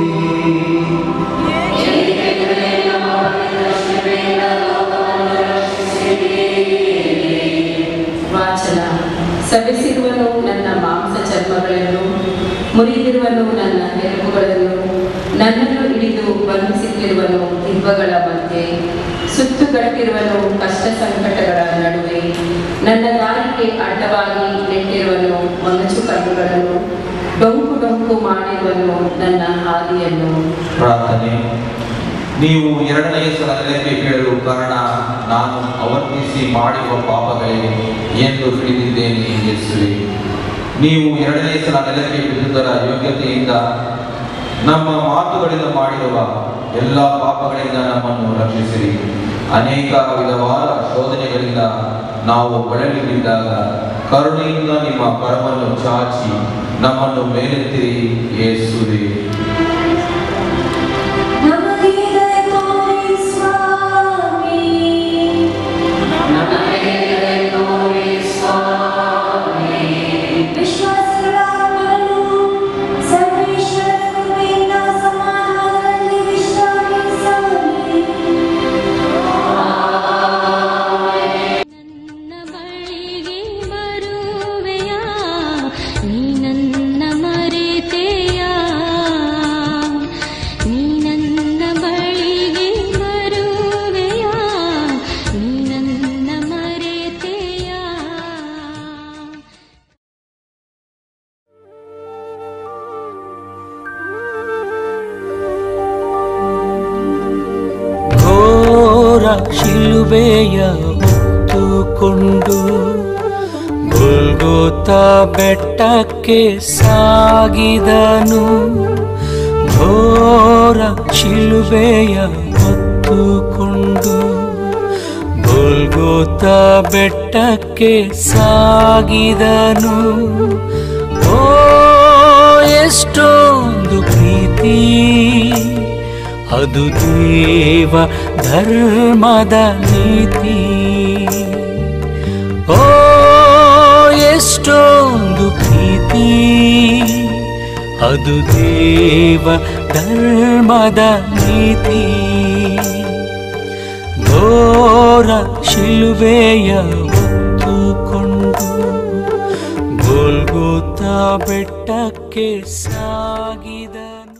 [SPEAKER 1] ವಾಚನ ಸವೆಸಿರುವನು ನನ್ನ ಮಾಂಸ ಚರ್ಮಗಳನ್ನು ಮುರಿದಿರುವನು ನನ್ನ ಎಲುಬುಗಳನ್ನು ನನ್ನನ್ನು ಹಿಡಿದು ಬಂಧಿಸುತ್ತಿರುವನು ದಿಬ್ಬಗಳ ಮಧ್ಯೆ ಸುತ್ತುಗಟ್ಟಿರುವನು ಕಷ್ಟ ಸಂಕಟಗಳ ನಡುವೆ ನನ್ನ ದಾರಿಗೆ ಅಡ್ಡವಾಗಿ ನೆಟ್ಟಿರುವನು ಮೊನಚು ಕಣ್ಣುಗಳನ್ನು ಡೊಂಕು ಡೊಂಕು ಮಾಡಿರುವನು ನನ್ನ ಹಾದಿಯನ್ನು
[SPEAKER 5] ಪ್ರಾರ್ಥನೆ ನೀವು ಎರಡನೆಯ ಸಲ ನೆಲಕ್ಕೆ ಬೀಳಲು ಕಾರಣ ನಾನು ಅವರ್ತಿಸಿ ಮಾಡಿರುವ ಪಾಪಗಳೇ ಎಂದು ತಿಳಿದಿದ್ದೇನೆ ಯೇಸುವೆ ನೀವು ಎರಡನೇ ಸಲ ನೆಲಕ್ಕೆ ಬಿದ್ದುದರ ಯೋಗ್ಯತೆಯಿಂದ ನಮ್ಮ ಮಾತುಗಳಿಂದ ಮಾಡಿರುವ ಎಲ್ಲ ಪಾಪಗಳಿಂದ ನಮ್ಮನ್ನು ರಕ್ಷಿಸಿರಿ ಅನೇಕ ವಿಧವಾದ ಶೋಧನೆಗಳಿಂದ ನಾವು ಬಳಲಿ ಬಿದ್ದಾಗ ಕರುಣೆಯಿಂದ ನಿಮ್ಮ ಕರವನ್ನು ಚಾಚಿ ನಮ್ಮನ್ನು ಮೇಲೆತ್ತಿರಿ ಯೇಸುವೆ
[SPEAKER 6] ನಮಗೆ ದಯ ತೋರಿ ಸ್ವಾಮಿ ವಿಶ್ವಾಸಗಳನ್ನು ಸರ್ವೇಶ್ವರ ಕೃಪೆಯಿಂದ ಸಮಾಧಾನದಲ್ಲಿ ವಿಶ್ರಾಮಿಸಲಿ
[SPEAKER 2] ನನ್ನ ಬಳಿಗೆ ಬರುವೆಯಾ ನೀ ನನ್ನ ಮರೆತೆಯಾ ನೀ ನನ್ನ ಬಳಿಗೆ ಬರುವೆಯಾ ನೀ ನನ್ನ ಮರೆತೆಯಾ
[SPEAKER 3] ಘೋರ ಶಿಲುಬೆಯ ಹೊತ್ತುಕೊಂಡು ಗುಲ್ಗೋತ ಬೆಟ್ಟಕ್ಕೆ ಸಾಗಿದನು ಘೋರ ಶಿಲುಬೆಯ ಹೊತ್ತುಕೊಂಡು ಗೋಲ್ಗೋತ ಬೆಟ್ಟಕ್ಕೆ ಸಾಗಿದನು ಓ ಎಷ್ಟೊಂದು ಪ್ರೀತಿ ಅದು ದೇವ ಧರ್ಮದ ನೀತಿ ಓ ಎಷ್ಟೊಂದು ಪ್ರೀತಿ ಅದು ದೇವ ಧರ್ಮದ ನೀತಿ ಘೋರ ಶಿಲುಬೆಯ ಹೊತ್ತುಕೊಂಡು ಗೋಲ್ಗೋತ ಬೆಟ್ಟಕ್ಕೆ ಸಾಗಿದನು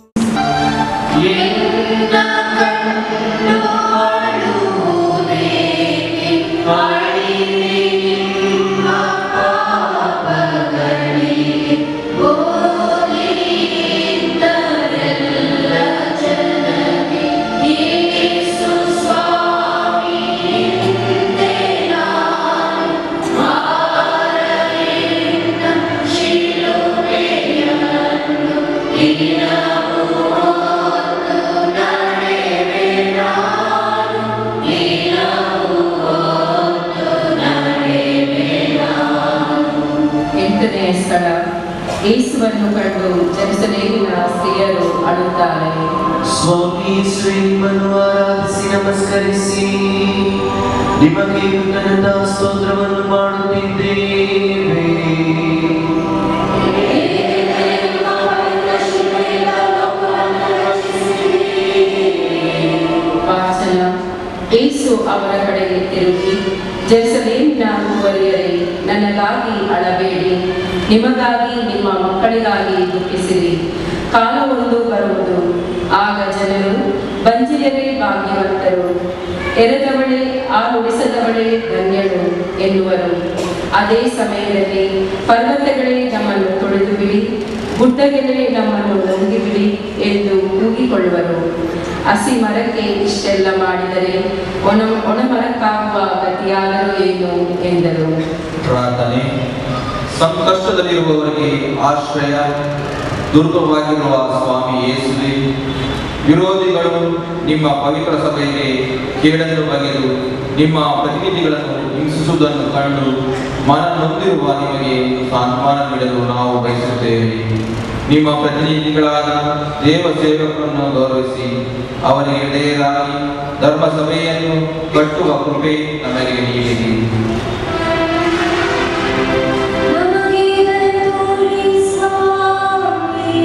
[SPEAKER 1] ಎಂಟನೆಯ ಸ್ಥಳ ಯೇಸುವನ್ನು ಕಂಡು ಜೆರುಸಲೇಮಿನ ಸ್ತ್ರೀಯರು ಅಳುತ್ತಾರೆ
[SPEAKER 4] ಸ್ವಾಮಿ ಶ್ರೀಮನ್ನು ಆರಾಧಿಸಿ ನಮಸ್ಕರಿಸಿ ನಿಮಗೆ ಕೃತಜ್ಞತಾ ಸ್ತೋತ್ರವನ್ನು ಮಾಡುತ್ತಿದ್ದೇವೆ
[SPEAKER 1] ವಾಚನ ಯೇಸು ಅವರ ಕಡೆಗೆ ತಿರುಗಿ ಜೆರುಸಲೇಮಿನ ಮೂವರಿಯರೇ ನನಗಾಗಿ ಅಳಬೇಡಿ ನಿಮಗಾಗಿ ನಿಮ್ಮ ಮಕ್ಕಳಿಗಾಗಿ ದುಃಖಿಸಿರಿ ಕಾಲವೊಂದು ಬರುವುದು ಆಗ ಜನರು ಬಂಜಿಯರೇ ಭಾಗ್ಯವಂತರು ಎರೆದವಳೇ ಆ ನುಡಿಸದವಳೇ ಧನ್ಯಳು ಎನ್ನುವರು ಅದೇ ಸಮಯದಲ್ಲಿ ಪರ್ವತಗಳೇ ನಮ್ಮನ್ನು ತೊಳೆದು ಬಿಡಿ ಗುಡ್ಡಗಳೇ ನಮ್ಮನ್ನು ನುಂಗಿಬಿಡಿ ಎಂದು ಕೂಗಿಕೊಳ್ಳುವರು ಹಸಿ ಮರಕ್ಕೆ ಇಷ್ಟೆಲ್ಲ ಮಾಡಿದರೆ ಒಣ ಒಣಮರಕ್ಕಾಗುವ ಗತಿಯಾದರೂ ಏನು ಎಂದರು
[SPEAKER 5] ಪ್ರಾರ್ಥನೆ ಸಂಕಷ್ಟದಲ್ಲಿರುವವರಿಗೆ ಆಶ್ರಯ ದುರ್ಗವಾಗಿರುವ ಸ್ವಾಮಿ ಯೇಸುವೆ ವಿರೋಧಿಗಳು ನಿಮ್ಮ ಪವಿತ್ರ ಸಭೆಗೆ ಕೇಳಲು ಬಗೆದು ನಿಮ್ಮ ಪ್ರತಿನಿಧಿಗಳನ್ನು ಹಿಂಸಿಸುವುದನ್ನು ಕಂಡು ಮನ ನೊಂದಿರುವ ನಿಮಗೆ ಸಾಂತ್ವನ ನೀಡಲು ನಾವು ಬಯಸುತ್ತೇವೆ ನಿಮ್ಮ ಪ್ರತಿನಿಧಿಗಳಾದ ದೇವ ಸೇವಕರನ್ನು ಗೌರವಿಸಿ ಅವರಿಗೆ ವಿಧೇಯರಾಗಿ ಧರ್ಮ ಸಭೆಯನ್ನು ಕಟ್ಟುವ ಕೃಪೆ ನಮಗೆ ನೀಡಿರಿ
[SPEAKER 6] ನಮಗೆ ದಯತೋರಿ ಸ್ವಾಮಿ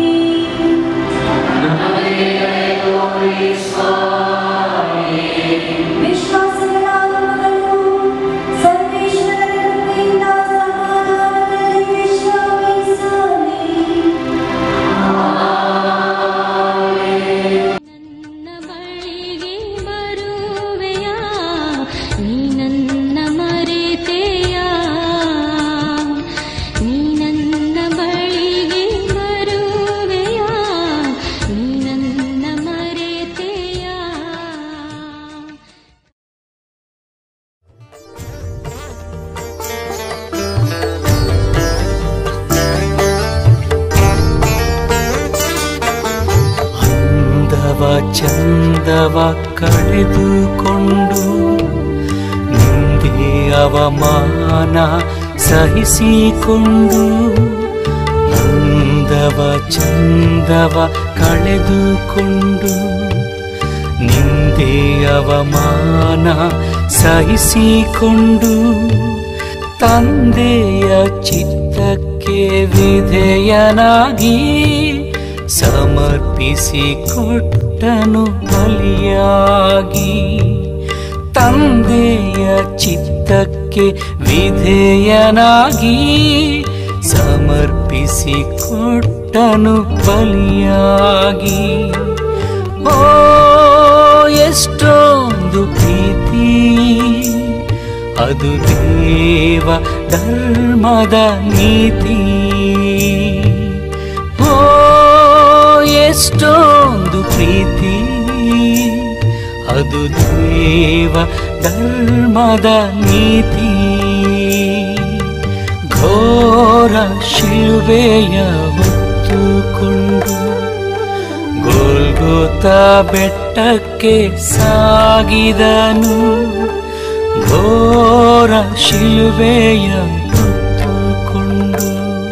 [SPEAKER 6] ವಿಶ್ವಾಸಗಳ ಮಗಳು ಸರ್ವೇಶ್ವರನ ಕೃಪೆಯಿಂದ ಸಮಾಧಾನದಲ್ಲಿ ವಿಶ್ರಮಿಸಲಿ
[SPEAKER 2] ನನ್ನ ಬಳಿಗೆ ಬರುವೆಯಾ ನೀ ನನ್ನ ಮರೆತೆಯಾ ನೀ ನನ್ನ ಬಳಿಗೆ ಬರುವೆಯಾ ನೀ ನನ್ನ ಮರೆತೆಯಾ
[SPEAKER 3] ಅಂದವ ಚಂದವ ಕಳೆದುಕೊಂಡು ನಿಂದೆ ಅವಮಾನ ಸಹಿಸಿಕೊಂಡು ಅಂದವ ಚಂದವ ಕಳೆದುಕೊಂಡು ನಿಂದೆ ಅವಮಾನ ಸಹಿಸಿಕೊಂಡು ತಂದೆಯ ಚಿತ್ತಕ್ಕೆ ವಿಧೇಯನಾಗಿ ಸಮರ್ಪಿಸಿ ಕೊಟ್ಟನು ಬಲಿಯಾಗಿ ತಂದೆಯ ಚಿತ್ತಕ್ಕೆ ವಿಧೇಯನಾಗಿ ಸಮರ್ಪಿಸಿ ಕೊಟ್ಟನು ಬಲಿಯಾಗಿ ಓ ಎಷ್ಟೊಂದು ಪ್ರೀತಿ ಅದು ದೇವ ಧರ್ಮದ ನೀತಿ ಓ ಎಷ್ಟೊಂದು ಪ್ರೀತಿ ಅದು ದೇವ ಧರ್ಮದ ನೀತಿ ಘೋರ ಶಿಲುಬೆಯ ಹೊತ್ತುಕೊಂಡು ಗೋಲ್ಗೋತ ಬೆಟ್ಟಕ್ಕೆ ಸಾಗಿದನು ಘೋರ ಶಿಲುಬೆಯ ಹೊತ್ತುಕೊಂಡು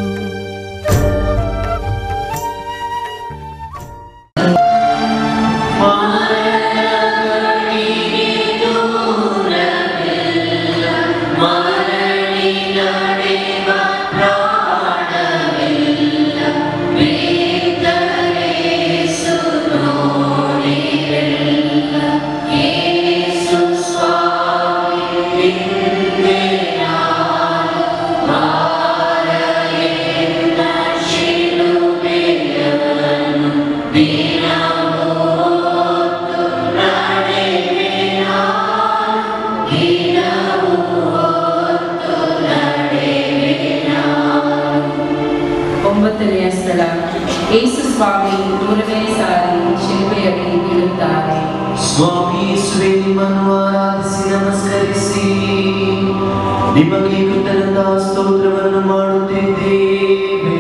[SPEAKER 1] ಒಂಬತ್ತನೆಯ ಸ್ಥಳ ಯೇಸು ಸ್ವಾಮಿ ಮೂರನೇ ಸಾರಿ ಶಿಲ್ಪೆಯಡಿ ಬೀಳುತ್ತಾರೆ
[SPEAKER 4] ಸ್ವಾಮಿ ಯೇಸುವೆ ನಿಮ್ಮನ್ನು ಆರಾಧಿಸಿ ನಮಸ್ಕರಿಸಿ ನಿಮಗೆ ಕೃತಜ್ಞತ ಸ್ತೋತ್ರವನ್ನು ಮಾಡುತ್ತಿದ್ದೇವೆ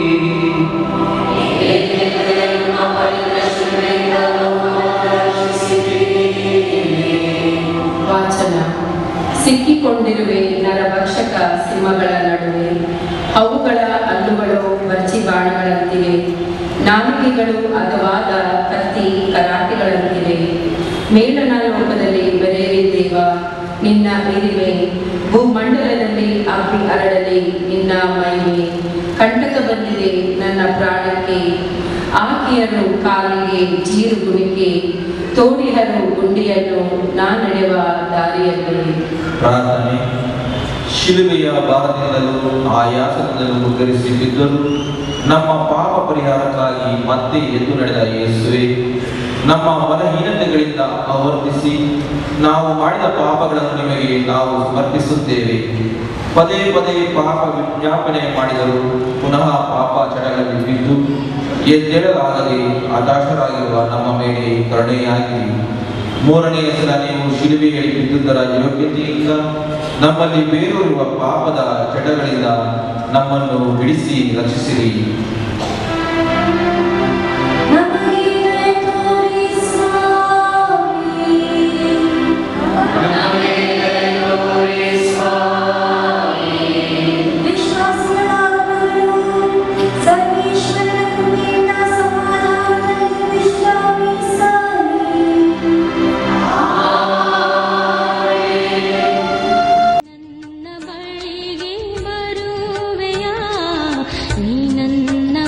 [SPEAKER 1] ವಾಚನ ಸಿಕ್ಕಿಕೊಂಡಿರುವೆ ನರಭಕ್ಷಕ ಸಿಂಹಗಳ ನಡುವೆ ಅವುಗಳ ಹಲ್ಲುಗಳು ಬರ್ಚಿ ಬಾಣಗಳಂತಿವೆ ನಾಲಿಗೆಗಳು ಹದವಾದ ಕತ್ತಿ ಕರಾಟೆಗಳಂತಿವೆ ಮೇಲನ ಲೋಕದಲ್ಲಿ ಬೆರೆಯಲಿ ದೇವ ನಿನ್ನ ಇರಿವೆ ಭೂಮಂಡಲದಲ್ಲಿ ಅಬ್ಬಿ ಹರಡಲಿ ನಿನ್ನ ಮಹಿಮೆ ಕಂಟಕ ಬಂದಿದೆ ನನ್ನ ಪ್ರಾಣಕ್ಕೆ ಆಕೆಯರು ಕಾಲಿಗೆ ಜೀರು ಗುಣಿಕೆ ತೋಡಿಹರು ಗುಂಡಿಯನ್ನು ನಾ ನಡೆವ ದಾರಿಯಲ್ಲಿ
[SPEAKER 5] ಪ್ರಾರ್ಥನೆ ಶಿಲುಬೆಯ ಭಾರದಿಂದಲೂ ಆಯಾಸದಿಂದಲೂ ಉದ್ಧರಿಸಿ ಬಿದ್ದರು ನಮ್ಮ ಪಾಪ ಪರಿಹಾರಕ್ಕಾಗಿ ಮತ್ತೆ ಎದ್ದು ನಡೆದ ಯೇಸುವೆ ನಮ್ಮ ಬಲಹೀನತೆಗಳಿಂದ ಆವರ್ತಿಸಿ ನಾವು ಮಾಡಿದ ಪಾಪಗಳನ್ನು ನಿಮಗೆ ನಾವು ಸಮರ್ಪಿಸುತ್ತೇವೆ ಪದೇ ಪದೇ ಪಾಪ ವಿಜ್ಞಾಪನೆ ಮಾಡಿದರು ಪುನಃ ಪಾಪ ಚಟಗಳಲ್ಲಿ ಬಿದ್ದು ಎದ್ದೇಳಲಾಗದೆ ಹತಾಶರಾಗಿರುವ ನಮ್ಮ ಮೇಲೆ ಕರುಣೆಯಾಗಿ ಮೂರನೆಯ ಸಲ ನೀವು ಶಿಲುಬೆಯಲ್ಲಿ ಬಿದ್ದುದರ ಯೋಗ್ಯತೆಯಿಂದ ನಮ್ಮಲ್ಲಿ ಬೇರೂರುವ ಪಾಪದ ಚಟಗಳಿಂದ ನಮ್ಮನ್ನು ಬಿಡಿಸಿ ರಕ್ಷಿಸಿರಿ
[SPEAKER 6] ನಮಗೆ ತೋರಿ ಸ್ವಾಮಿ ವಿಶ್ವಾಸಿಗಳ ಆತ್ಮಗಳು ಸರ್ವೇಶ್ವರನ ಕೃಪೆಯಿಂದ ಸಮಾಧಾನದಲ್ಲಿ ವಿಶ್ರಾಮಿಸಲಿ
[SPEAKER 2] ನನ್ನ ಬಳಿಗೆ ಬರುವೆಯಾ ನೀ ನನ್ನ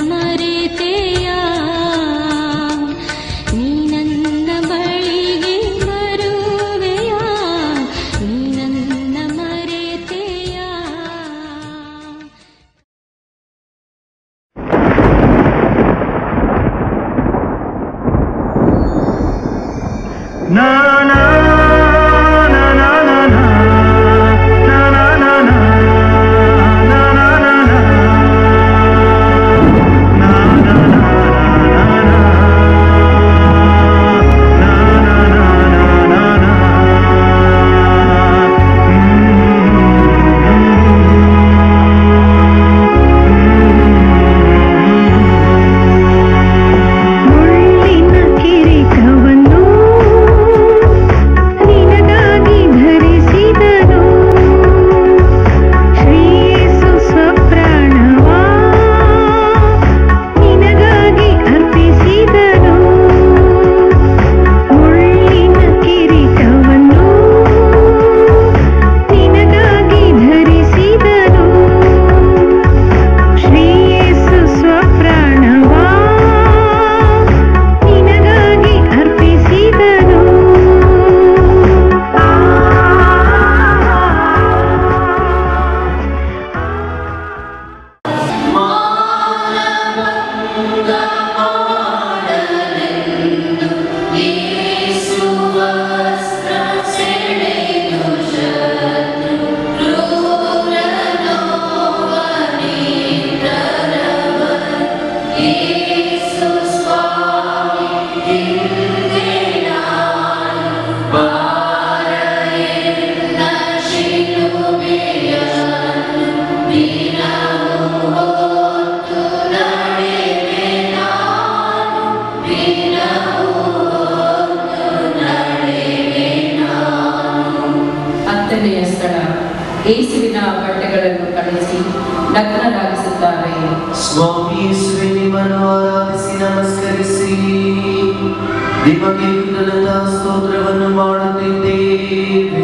[SPEAKER 1] ನಗ್ನರಾಗಿಸುತ್ತಾರೆ
[SPEAKER 4] ಸ್ವಾಮಿ ಯೇಸುವೆ ನಿಮ್ಮನ್ನು ಆರಾಧಿಸಿ ನಮಸ್ಕರಿಸಿ ನಿಮಗೆ ಕೃತಜ್ಞತಾ ಸ್ತೋತ್ರವನ್ನು ಮಾಡುತ್ತಿದ್ದೇವೆ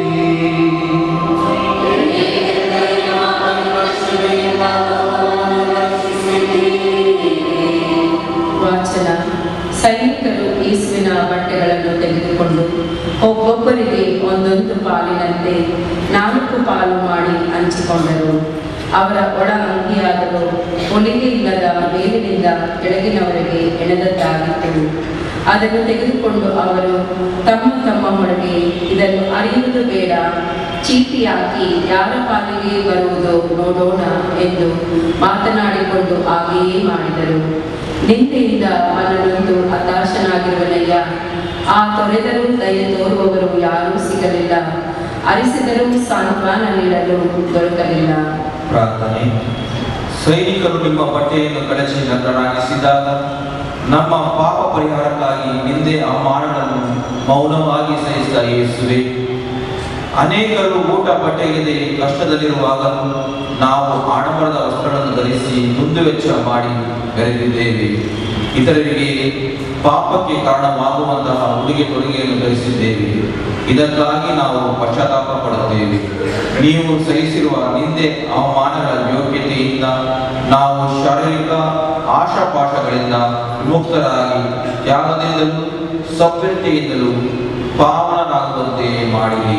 [SPEAKER 1] ವಾಚನ ಸೈನಿಕರು ಯೇಸುವಿನ ಬಟ್ಟೆಗಳನ್ನು ತೆಗೆದುಕೊಂಡು ಒಬ್ಬೊಬ್ಬರಿಗೆ ಒಂದೊಂದು ಪಾಲಿನಂತೆ ನಾಲ್ಕು ಪಾಲು ಮಾಡಿ ಹಂಚಿಕೊಂಡರು ಅವರ ಒಳ ಅಂಗಿಯಾದರೂ ಹೊಲಿಗೆ ಇಲ್ಲದ ಮೇಲಿನಿಂದ ಕೆಳಗಿನವರೆಗೆ ಎಳೆದದ್ದಾಗಿತ್ತು ಅದನ್ನು ತೆಗೆದುಕೊಂಡು ಅವರು ತಮ್ಮ ತಮ್ಮ ಒಳಗೆ ಇದನ್ನು ಅರಿಯುವುದು ಬೇಡ ಚೀಟಿ ಹಾಕಿ ಯಾರ ಪಾಲಿಗೆ ಬರುವುದೋ ನೋಡೋಣ ಎಂದು ಮಾತನಾಡಿಕೊಂಡು ಹಾಗೆಯೇ ಮಾಡಿದರು ನಿಂದೆಯಿಂದ ಮನನೊಂದು ಹತಾಶನಾಗಿರುವನಯ್ಯ ಆ ತೊರೆದರೂ ದಯೆ ತೋರುವವರು ಯಾರೂ ಸಿಗಲಿಲ್ಲ ಅರಿಸಿದರೂ ಸಾಂತ್ವನ ನೀಡಲು ದೊರಕಲಿಲ್ಲ
[SPEAKER 5] ಪ್ರಾರ್ಥನೆ ಸೈನಿಕರು ನಿಮ್ಮ ಬಟ್ಟೆಯನ್ನು ಕಳಚಿ ನಗ್ನರಾಗಿಸಿದಾಗ ನಮ್ಮ ಪಾಪ ಪರಿಹಾರಕ್ಕಾಗಿ ನಿಂದೆ ಅವಮಾನಗಳನ್ನು ಮೌನವಾಗಿ ಸಹಿಸಿದ ಯೇಸುವೆ ಅನೇಕರು ಊಟ ಬಟ್ಟೆಗಿದೆ ಕಷ್ಟದಲ್ಲಿರುವಾಗ ನಾವು ಆಡಂಬರದ ವಸ್ತ್ರಗಳನ್ನು ಧರಿಸಿ ದುಂದುವೆಚ್ಚ ಮಾಡಿ ಬೆರೆತಿದ್ದೇವೆ ಇತರರಿಗೆ ಪಾಪಕ್ಕೆ ಕಾರಣವಾಗುವಂತಹ ಉಡುಗೆ ತೊಡುಗೆಯನ್ನು ಧರಿಸಿದ್ದೇವೆ ಇದಕ್ಕಾಗಿ ನಾವು ಪಶ್ಚಾತ್ತಾಪ ಪಡುತ್ತೇವೆ ನೀವು ಸಹಿಸಿರುವ ನಿಂದೆ ಅವಮಾನಗಳ ಯೋಗ್ಯತೆಯಿಂದ ನಾವು ಶಾರೀರಿಕ ಆಶಾಪಾಶಗಳಿಂದ ವಿಮುಕ್ತರಾಗಿ ತ್ಯಾಗದಿಂದಲೂ ಸಭ್ಯತೆಯಿಂದಲೂ ಪಾವನರಾಗುವಂತೆ ಮಾಡಿರಿ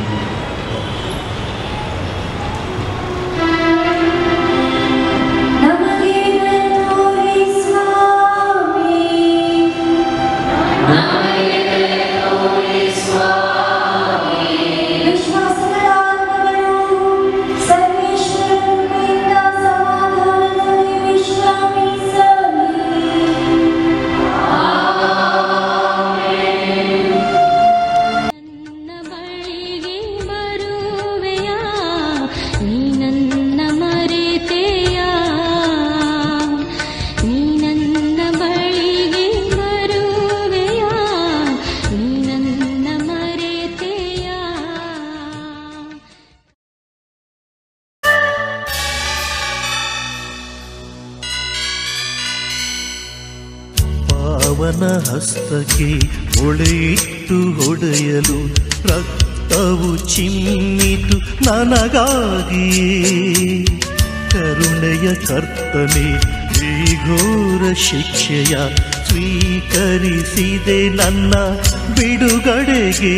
[SPEAKER 6] ನಮಗೆ ತೋರಿ ಸ್ವಾಮಿ ವಿಶ್ವಾಸಗಳ ಆತ್ಮಗಳು ಸರ್ವೇಶ್ವರನಿಂದ ಸಮಾಧಾನದಲ್ಲಿ ವಿಶ್ರಾಮಿಸಲಿ
[SPEAKER 2] ನನ್ನ ಬಳಿಗೆ ಬರುವೆಯಾ ನೀ ನನ್ನ ಮರೆತೆಯಾ ನೀ ನನ್ನ ಬಳಿಗೆ ಬರುವೆಯಾ ನೀ ನನ್ನ ಮರೆತೆಯಾ
[SPEAKER 3] ಪಾವನ ಹಸ್ತಕ್ಕೆ ಹೊಳೆಯಿಟ್ಟು ಹೊಡೆಯಲು ರಕ್ತವು ಚಿಮ್ಮಿತು ನನಗಾಗಿಯೇ ಕರುಣೆಯ ಕರ್ತನೆ ಈ ಘೋರ ಶಿಕ್ಷೆಯ ಸ್ವೀಕರಿಸಿದೆ ನನ್ನ ಬಿಡುಗಡೆಗೆ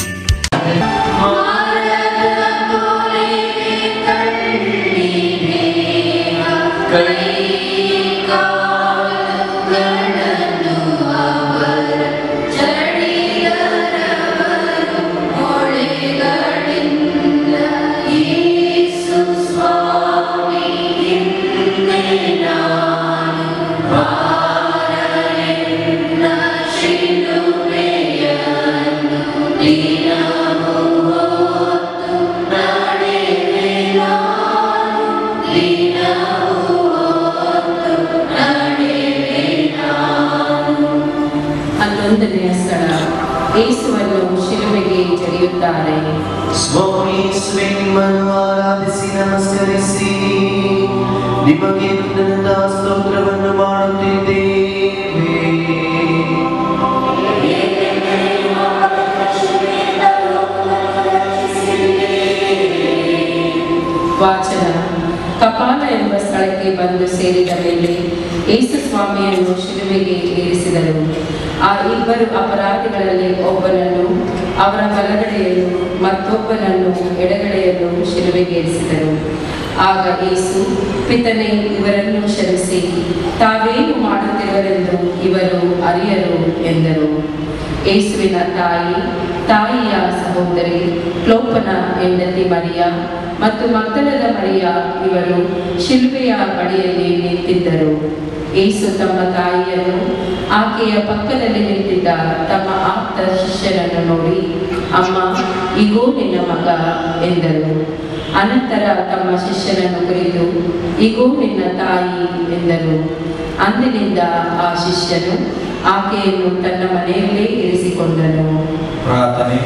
[SPEAKER 1] ಹನ್ನೊಂದನೆಯ ಸ್ಥಳ ಯೇಸುವನ್ನು ಶಿಲುಬೆಗೆ ಜಡಿಯುತ್ತಾರೆ
[SPEAKER 4] ಸ್ವಾಮಿ ಯೇಸುವೆ ನಿಮ್ಮನ್ನು ಆರಾಧಿಸಿ ನಮಸ್ಕರಿಸಿ ನಿಮಗೆ ಕೃತಜ್ಞತಾ ಸ್ತೋತ್ರವನ್ನು ಮಾಡುತ್ತಿದ್ದೇವೆ
[SPEAKER 1] ವಾಚನ ಕಪಾಲ ಎಂಬ ಸ್ಥಳಕ್ಕೆ ಬಂದು ಸೇರಿದ ಮೇಲೆ ಯೇಸು ಸ್ವಾಮಿಯನ್ನು ಶಿಲುಬೆಗೆ ಏರಿಸಿದರು ಆ ಇಬ್ಬರು ಅಪರಾಧಿಗಳಲ್ಲಿ ಒಬ್ಬನನ್ನು ಅವರ ಬಲಗಡೆಯಲ್ಲೂ ಮತ್ತೊಬ್ಬನನ್ನು ಎಡಗಡೆಯಲ್ಲೂ ಶಿಲುಬೆಗೇರಿಸಿದರು ಆಗ ಯೇಸು ಪಿತನೆ ಇವರನ್ನು ಕ್ಷಮಿಸಿ ತಾವೇನು ಮಾಡುತ್ತಿರುವರೆಂದು ಇವರು ಅರಿಯರು ಎಂದರು ಯೇಸುವಿನ ತಾಯಿ ತಾಯಿಯ ಸಹೋದರಿ ಕ್ಲೋಪನ ಹೆಂಡತಿ ಮರಿಯ ಮತ್ತು ಮಗ್ದಲದ ಮರಿಯ ಇವರು ಶಿಲ್ಪೆಯ ಬಳಿಯಲ್ಲಿ ನಿಂತಿದ್ದರು ಯೇಸು ತಮ್ಮ ತಾಯಿಯನ್ನು ಆಕೆಯ ಪಕ್ಕದಲ್ಲಿ ನಿಂತಿದ್ದ ತಮ್ಮ ಆಪ್ತ ಶಿಷ್ಯರನ್ನು ನೋಡಿ ಅಮ್ಮ ಇಗೋ ನಿನ್ನ ಮಗ ಎಂದರು ಅನಂತರ ತಮ್ಮ ಶಿಷ್ಯನನ್ನು ಕುರಿತು ಇಗೋ ನಿನ್ನ ತಾಯಿ ಎಂದರು ಅಂದಿನಿಂದ ಆ ಶಿಷ್ಯನು ಆಕೆಯನ್ನು ತನ್ನ ಮನೆಯಲ್ಲೇ ಇರಿಸಿಕೊಂಡನು
[SPEAKER 5] ಪ್ರಾರ್ಥನೆ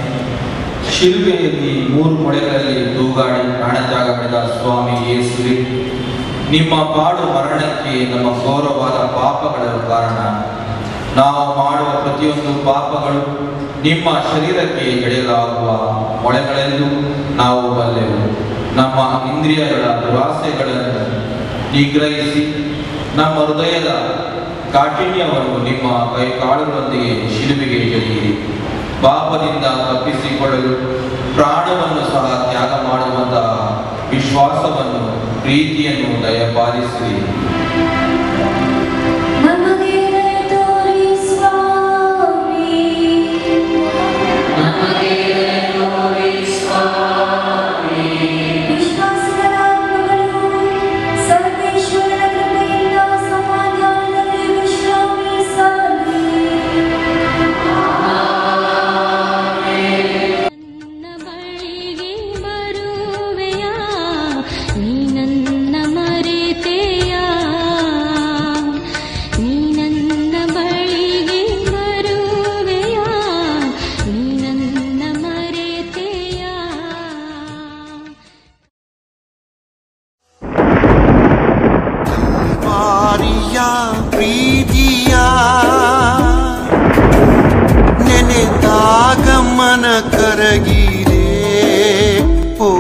[SPEAKER 5] ಶಿಲುಬೆಯಲ್ಲಿ ಮೂರು ಮೊಳೆಗಳಲ್ಲಿ ತೂಗಾಡಿ ಪ್ರಾಣತ್ಯಾಗ ಪಡೆದ ಸ್ವಾಮಿ ಯೇಸುವೆ ನಿಮ್ಮ ಪಾಡು ಮರಣಕ್ಕೆ ನಮ್ಮ ಘೋರವಾದ ಪಾಪಗಳ ಕಾರಣ ನಾವು ಮಾಡುವ ಪ್ರತಿಯೊಂದು ಪಾಪಗಳು ನಿಮ್ಮ ಶರೀರಕ್ಕೆ ಎಳೆಯಲಾಗುವ ಮೊಳೆಗಳೆಂದು ನಾವು ಬಲ್ಲೆವು ನಮ್ಮ ಇಂದ್ರಿಯಗಳ ದುರಾಸೆಗಳನ್ನು ನಿಗ್ರಹಿಸಿ ನಮ್ಮ ಹೃದಯದ ಕಾಠಿಣ್ಯವನ್ನು ನಿಮ್ಮ ಕೈಕಾಲುಗಳೊಂದಿಗೆ ಶಿಲುಬೆಗೆ ಎಳೆಯಿರಿ ಪಾಪದಿಂದ ತಪ್ಪಿಸಿಕೊಳ್ಳಲು ಪ್ರಾಣವನ್ನು ಸಹ ತ್ಯಾಗ ಮಾಡುವಂತಹ ವಿಶ್ವಾಸವನ್ನು ಪ್ರೀತಿಯನ್ನು ದಯಪಾಲಿಸಿರಿ
[SPEAKER 6] ನಮಗೆ ದಯ ತೋರಿ ಸ್ವಾಮಿ ವಿಶ್ವಾಸಗಳ ಆತ್ಮಗಳು ಸರ್ವೇಶ್ವರನ ಕೃಪೆಯಿಂದ ಸಮಾಧಾನದಲ್ಲಿ ವಿಶ್ರಾಮಿಸಲಿ
[SPEAKER 2] ನನ್ನ ಬಳಿಗೆ ಬರುವೆಯಾ ನೀ ನನ್ನ ಮರೆತೆಯಾ ನೀ ನನ್ನ ಬಳಿಗೆ ಬರುವೆಯಾ ನೀ ನನ್ನ ಮರೆತೆಯಾ
[SPEAKER 7] ಮಾರಿಯ ಪ್ರೀತಿಯ ನೆನೆದಾಗ ಮನ ಕರಗಿದೆ ಓ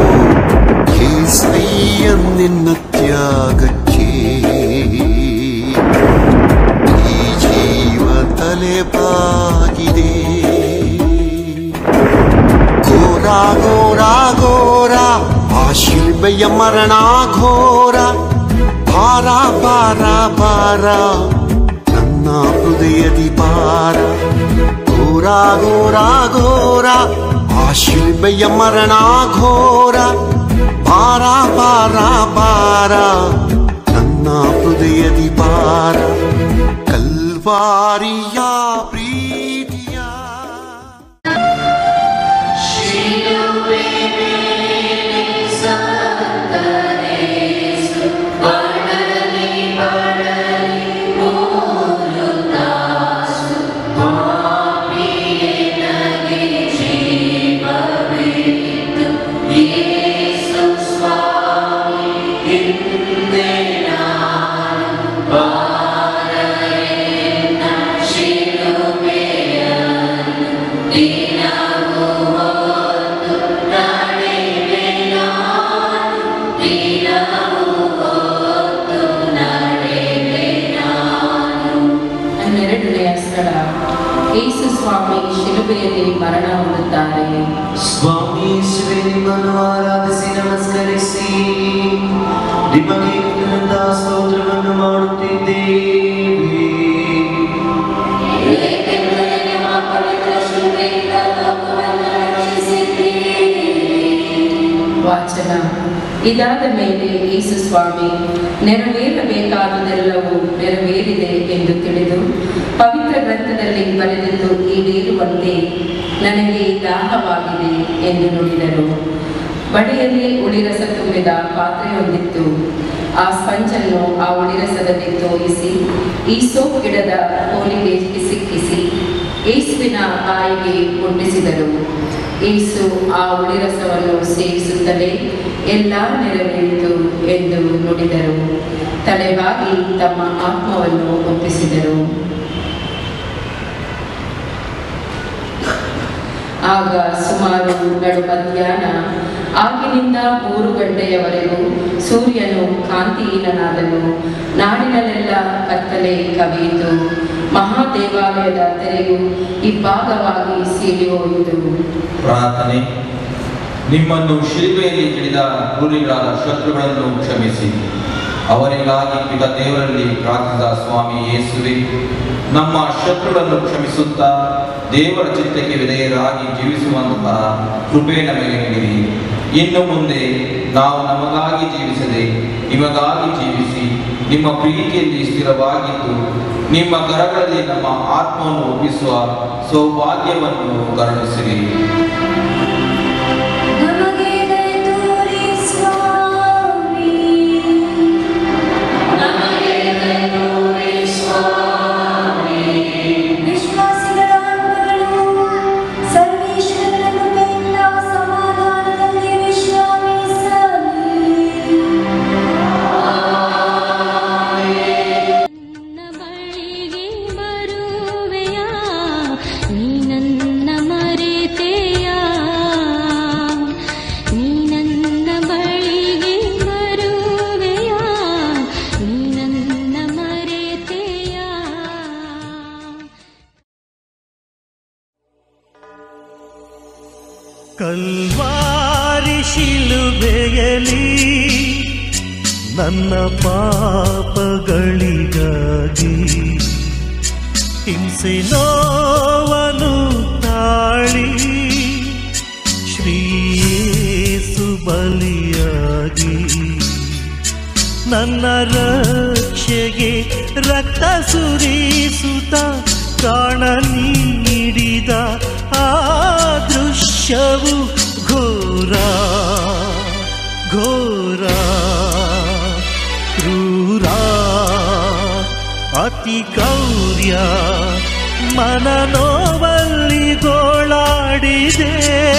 [SPEAKER 7] ಕೇಸಯ್ಯ ನಿನ್ನ ತ್ಯಾಗಕ್ಕೆ ಈ ಜೀವ ತಲೆ ಬಾಗಿದೆ ಘೋರ ಘೋರ ಘೋರ ಆ ಶಿಲ್ಬೆಯ ಮರಣ ಘೋರ ಭಾರ ಭಾರ ಭಾರ ನನ್ನ ಹೃದಯದಿ ಭಾರ ಘೋರ ಘೋರ ಘೋರ ಆ ಶಿಲ್ಬೆಯ ಮರಣ ಘೋರ ಭಾರ ಭಾರ ಭಾರ ನನ್ನ ಹೃದಯದಿ ಭಾರ ಕಲ್ವಾರಿಯ ಪ್ರೀತಿಯ
[SPEAKER 1] ಹನ್ನೆರಡನೆಯ ಸ್ಥಳ ಯೇಸು ಸ್ವಾಮಿ ಶಿಲುಬೆಯಲ್ಲಿ ಮರಣ ಹೊಂದುತ್ತಾರೆ
[SPEAKER 4] ಸ್ವಾಮಿ ಯೇಸುವೆ ನಿಮ್ಮನ್ನು ಆರಾಧಿಸಿ ನಮಸ್ಕರಿಸಿ ನಿಮಗೆ ಕೃತಜ್ಞತಾ ಸ್ತೋತ್ರವನ್ನು ಮಾಡುತ್ತಿದ್ದೇವೆ
[SPEAKER 1] ವಾಚನ ಇದಾದ ಮೇಲೆ ಯೇಸು ಸ್ವಾಮಿ ನೆರವೇರಬೇಕಾದುದೆಲ್ಲವೂ ನೆರವೇರಿದೆ ಎಂದು ತಿಳಿದು ಪವಿತ್ರ ಗ್ರಂಥದಲ್ಲಿ ಬರೆದಿದ್ದು ಈಡೇರುವಂತೆ ನನಗೆ ದಾಹವಾಗಿದೆ ಎಂದು ನುಡಿದರು ಬಡಿಯಲ್ಲಿ ಉಳಿರಸ ತುಂಬಿದ ಪಾತ್ರೆಯೊಂದಿತ್ತು ಆ ಸ್ಪಂಜನ್ನು ಆ ಉಳಿರಸದಲ್ಲಿ ತೋರಿಸಿ ಈ ಸೋಪ್ ಗಿಡದ ಕೋಲಿಗೆ ಸಿಕ್ಕಿಸಿ ಏಸುವಿನ ಬಾಯಿಗೆ ಮುಟ್ಟಿಸಿದರು ಏಸು ಆ ಉಳಿರಸವನ್ನು ಸೇವಿಸುತ್ತಲೇ ಎಲ್ಲ ನೆರವೇರಿತು ಎಂದು ನುಡಿದರು ತಲೆಬಾಗಿ ತಮ್ಮ ಆತ್ಮವನ್ನು ಒಪ್ಪಿಸಿದರು ಆಗ ಸುಮಾರು ನಡು ಮಧ್ಯಾಹ್ನ ಆಗಿನಿಂದ ಮೂರು ಗಂಟೆಯವರೆಗೂ ಸೂರ್ಯನು ಕಾಂತಿಹೀನನಾದನು ನಾಡಿನಲ್ಲೆಲ್ಲ ಕತ್ತಲೆ ಕವಿಯಿತು ಮಹಾದೇವಾಲಯದ ತೆರೆಯು ಇಬ್ಬಾಗವಾಗಿ ಸೀಳಿ ಹೋಯಿತು
[SPEAKER 5] ಪ್ರಾರ್ಥನೆ ನಿಮ್ಮನ್ನು ಶಿಲ್ಬೆಯಲ್ಲಿ ತಿಳಿದ ಕ್ರೂರಿಗಳಾದ ಶತ್ರುಗಳನ್ನು ಕ್ಷಮಿಸಿ ಅವರಿಗಾಗಿ ಪಿತ ದೇವರಲ್ಲಿ ಪ್ರಾರ್ಥಿಸಿದ ಸ್ವಾಮಿ ಯೇಸುವೆ ನಮ್ಮ ಶತ್ರುಗಳನ್ನು ಕ್ಷಮಿಸುತ್ತಾ ದೇವರ ಚಿತ್ತಕ್ಕೆ ವಿಧೇಯರಾಗಿ ಜೀವಿಸುವಂತಹ ಕೃಪೆ ನಮಗೆ ನೀಡಿರಿ ಇನ್ನು ಮುಂದೆ ನಾವು ನಮಗಾಗಿ ಜೀವಿಸದೆ ನಿಮಗಾಗಿ ಜೀವಿಸಿ ನಿಮ್ಮ ಪ್ರೀತಿಯಲ್ಲಿ ಸ್ಥಿರವಾಗಿದ್ದು ನಿಮ್ಮ ಕರಗಳಲ್ಲಿ ನಮ್ಮ ಆತ್ಮವನ್ನು ಒಪ್ಪಿಸುವ ಸೌಭಾಗ್ಯವನ್ನು ಕರುಣಿಸಿರಿ
[SPEAKER 6] ನಮಗೆ ದಯ ತೋರಿ ಸ್ವಾಮಿ ವಿಶ್ವಾಸಿಗಳ ಆತ್ಮಗಳು ಸರ್ವೇಶ್ವರನ ಕೃಪೆಯಿಂದ ಸಮಾಧಾನದಲ್ಲಿ ವಿಶ್ರಾಮಿಸಲಿ
[SPEAKER 3] ನನ್ನ ಪಾಪಗಳಿಗಾಗಿ ಹಿಂಸೆ ನೋವನು ತಾಳಿ ಶ್ರೀಯೇಸು ಬಲಿಯಾಗಿ ನನ್ನ ರಕ್ಷೆಗೆ ರಕ್ತ ಸುರಿಸುತ್ತ ಪ್ರಾಣ ನೀಡಿದ ಆ ದೃಶ್ಯವು ಘೋರ ಘೋರ ಕ್ರೂರ ಅತಿ ಗೌರ್ಯ ಮನನೋವಲ್ಲಿ ಗೋಳಾಡಿದೆ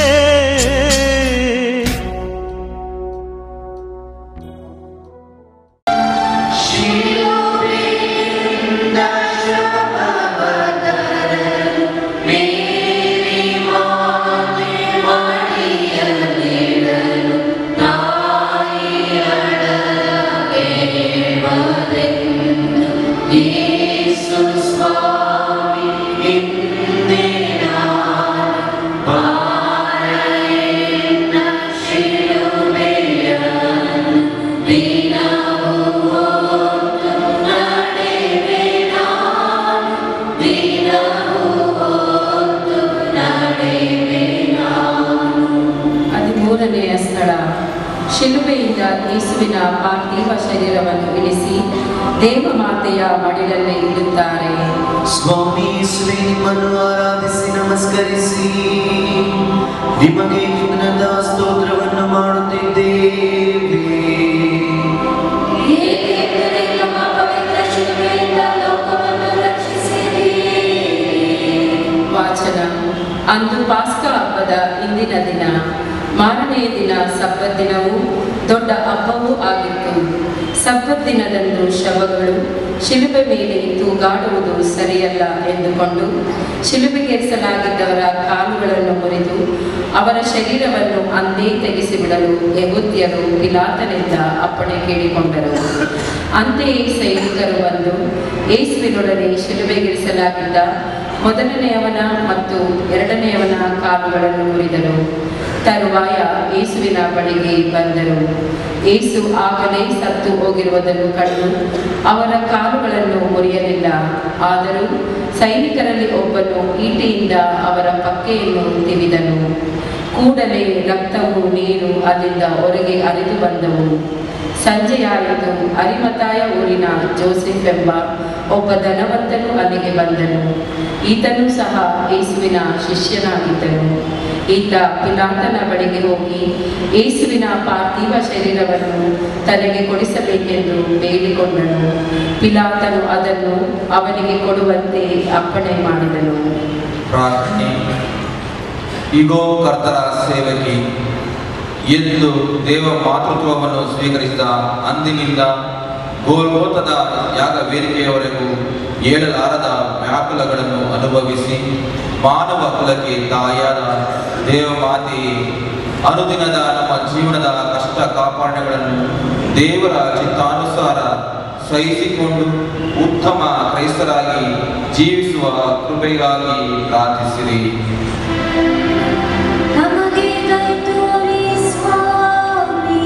[SPEAKER 1] ಹದಿಮೂರನೆಯ ಸ್ಥಳ ಶಿಲುಬೆಯಿಂದ ಯೇಸುವಿನ ಪಾರ್ಥಿವ ಶರೀರವನ್ನು ಇಳಿಸಿ ದೇವಮಾತೆಯ ಮಡಿಲಲ್ಲಿ ಇಡುತ್ತಾರೆ
[SPEAKER 4] ಸ್ವಾಮಿ ಯೇಸುವೆ ನಿಮ್ಮನ್ನು ಆರಾಧಿಸಿ ನಮಸ್ಕರಿಸಿ ನಿಮಗೆ ಕೃತಜ್ಞತಾ ಸ್ತೋತ್ರವನ್ನು ಮಾಡುತ್ತಿದ್ದೇವೆ
[SPEAKER 6] ಏಕೆಂದರೆ ನಮ್ಮ ಪವಿತ್ರ ಶಿಲುಬೆಯಿಂದ ಲೋಕವನ್ನು ರಕ್ಷಿಸಿರಿ
[SPEAKER 1] ವಾಚನ ಅಂದು ಪಾಸ್ಕ ಹಬ್ಬದ ಇಂದಿನ ದಿನ ಮಾರನೆಯ ದಿನ ಸಬ್ಬತ್ ದಿನವೂ ದೊಡ್ಡ ಹಬ್ಬವೂ ಆಗಿತ್ತು ಸಬ್ಬತ್ ದಿನದಂದು ಶವಗಳು ಶಿಲುಬೆ ಮೇಲೆ ತೂಗಾಡುವುದು ಸರಿಯಲ್ಲ ಎಂದುಕೊಂಡು ಶಿಲುಬೆಗೇರಿಸಲಾಗಿದ್ದವರ ಕಾಲುಗಳನ್ನು ಮುರಿದು ಅವರ ಶರೀರವನ್ನು ಅಂದೇ ತೆಗೆಸಿಬಿಡಲು ಯಗುದ್ಯರು ಪಿಲಾತನಿಂದ ಅಪ್ಪಣೆ ಕೇಳಿಕೊಂಡರು ಅಂತೆಯೇ ಸೈನಿಕರು ಬಂದು ಯೇಸುವಿನೊಡನೆ ಶಿಲುಬೆಗೇರಿಸಲಾಗಿದ್ದ ಮೊದಲನೆಯವನ ಮತ್ತು ಎರಡನೆಯವನ ಕಾಲುಗಳನ್ನು ಮುರಿದರು ತರುವಾಯ ಯೇಸುವಿನ ಬಳಿಗೆ ಬಂದರು ಯೇಸು ಆಗಲೇ ಸತ್ತು ಹೋಗಿರುವುದನ್ನು ಕಂಡು ಅವರ ಕಾಲುಗಳನ್ನು ಮುರಿಯಲಿಲ್ಲ ಆದರೂ ಸೈನಿಕರಲ್ಲಿ ಒಬ್ಬನು ಈಟಿಯಿಂದ ಅವರ ಪಕ್ಕೆಯನ್ನು ತಿವಿದನು ಕೂಡಲೇ ರಕ್ತವು ನೀರು ಅಲ್ಲಿಂದ ಹೊರಗೆ ಹರಿದು ಬಂದವು ಸಂಜೆಯಾಯಿತು ಅರಿಮತಾಯ ಊರಿನ ಜೋಸೆಫ್ ಎಂಬ ಒಬ್ಬ ಧನವಂತನು ಅಲ್ಲಿಗೆ ಬಂದನು ಈತನೂ ಸಹ ಯೇಸುವಿನ ಶಿಷ್ಯನಾಗಿದ್ದನು ಈತ ಪಿಲಾತನ ಬಳಿಗೆ ಹೋಗಿ ಯೇಸುವಿನ ಪಾರ್ಥಿವ ಶರೀರವನ್ನು ತನಗೆ ಕೊಡಿಸಬೇಕೆಂದು ಬೇಡಿಕೊಂಡನು ಪಿಲಾತನು ಅದನ್ನು ಅವನಿಗೆ ಕೊಡುವಂತೆ ಅಪ್ಪಣೆ ಮಾಡಿದನು
[SPEAKER 5] ಪ್ರಾರ್ಥನೆ ಇಗೋ ಕರ್ತರ ಸೇವಕಿ ಎಂದು ದೇವ ಮಾತೃತ್ವವನ್ನು ಸ್ವೀಕರಿಸಿದ ಅಂದಿನಿಂದ ಗೋಲ್ಗೋತದ ಯಾಗ ವೇದಿಕೆಯವರೆಗೂ ಏಳಲಾರದ ವ್ಯಾಕುಲಗಳನ್ನು ಅನುಭವಿಸಿ ಮಾನವ ಕುಲಕ್ಕೆ ತಾಯಾದ ದೇವಮಾತೆಯೇ ಅನುದಿನದ ನಮ್ಮ ಜೀವನದ ಕಷ್ಟ ಕಾಪಾಡಣೆಗಳನ್ನು ದೇವರ ಚಿತ್ತಾನುಸಾರ ಸಹಿಸಿಕೊಂಡು ಉತ್ತಮ ಕ್ರೈಸ್ತರಾಗಿ ಜೀವಿಸುವ ಕೃಪೆಗಾಗಿ ಪ್ರಾರ್ಥಿಸಿರಿ
[SPEAKER 6] ನಮಗೆ ದಯ ತೋರಿ ಸ್ವಾಮಿ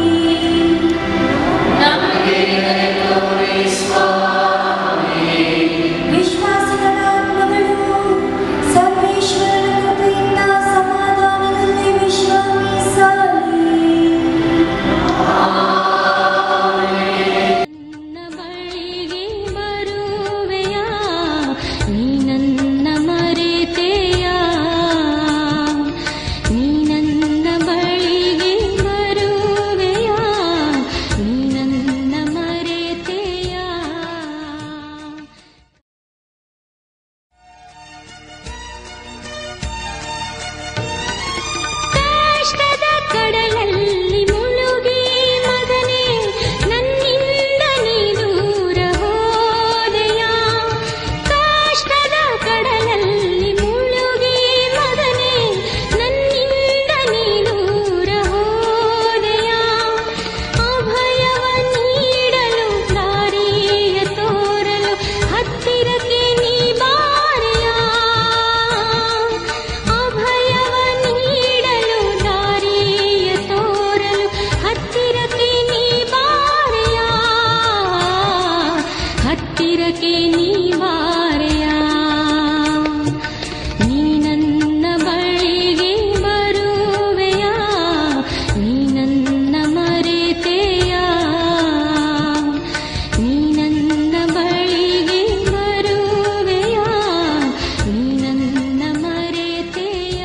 [SPEAKER 6] ನಮಗೆ ದಯ ತೋರಿ ಸ್ವಾಮಿ ವಿಶ್ವಾಸಿಗಳ ಆತ್ಮಗಳು ಸರ್ವೇಶ್ವರನ ಕೃಪೆಯಿಂದ ಸಮಾಧಾನದಲ್ಲಿ ವಿಶ್ರಮಿಸಲಿ
[SPEAKER 2] ನನ್ನ ಬಳಿಗೆ ಬರುವೆಯಾ ನೀ ನನ್ನ ಮರೆತೆಯಾ ಹತ್ತಿರಕ್ಕೆ ನೀ ಬಾರೆಯ ನೀ ನನ್ನ ಬಳಿಗೆ ಬರುವೆಯ ನೀ ನನ್ನ ಮರೆತೆಯ ನೀ ನನ್ನ ಬಳಿಗೆ ಬರುವೆಯ ನೀ ನನ್ನ ಮರೆತೆಯ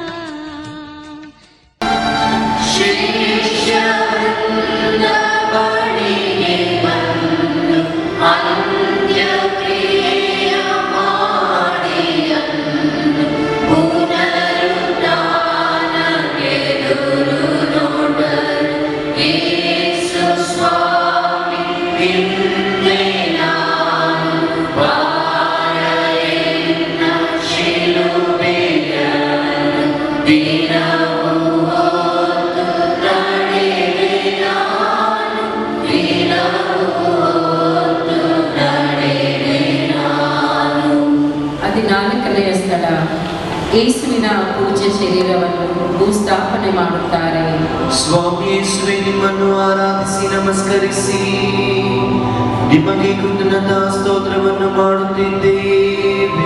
[SPEAKER 1] ಹದಿನಾಲ್ಕನೆಯ ಸ್ಥಳ ಯೇಸುವಿನ ಪೂಜ್ಯ ಶರೀರವನ್ನು ಭೂಸ್ಥಾಪನೆ ಮಾಡುತ್ತಾರೆ
[SPEAKER 4] ಸ್ವಾಮಿ ಯೇಸುವೆ ನಿಮ್ಮನ್ನು ಆರಾಧಿಸಿ ನಮಸ್ಕರಿಸಿ ನಿಮಗೆ ಕೃತಜ್ಞತಾ ಸ್ತೋತ್ರವನ್ನು ಮಾಡುತ್ತಿದ್ದೇವೆ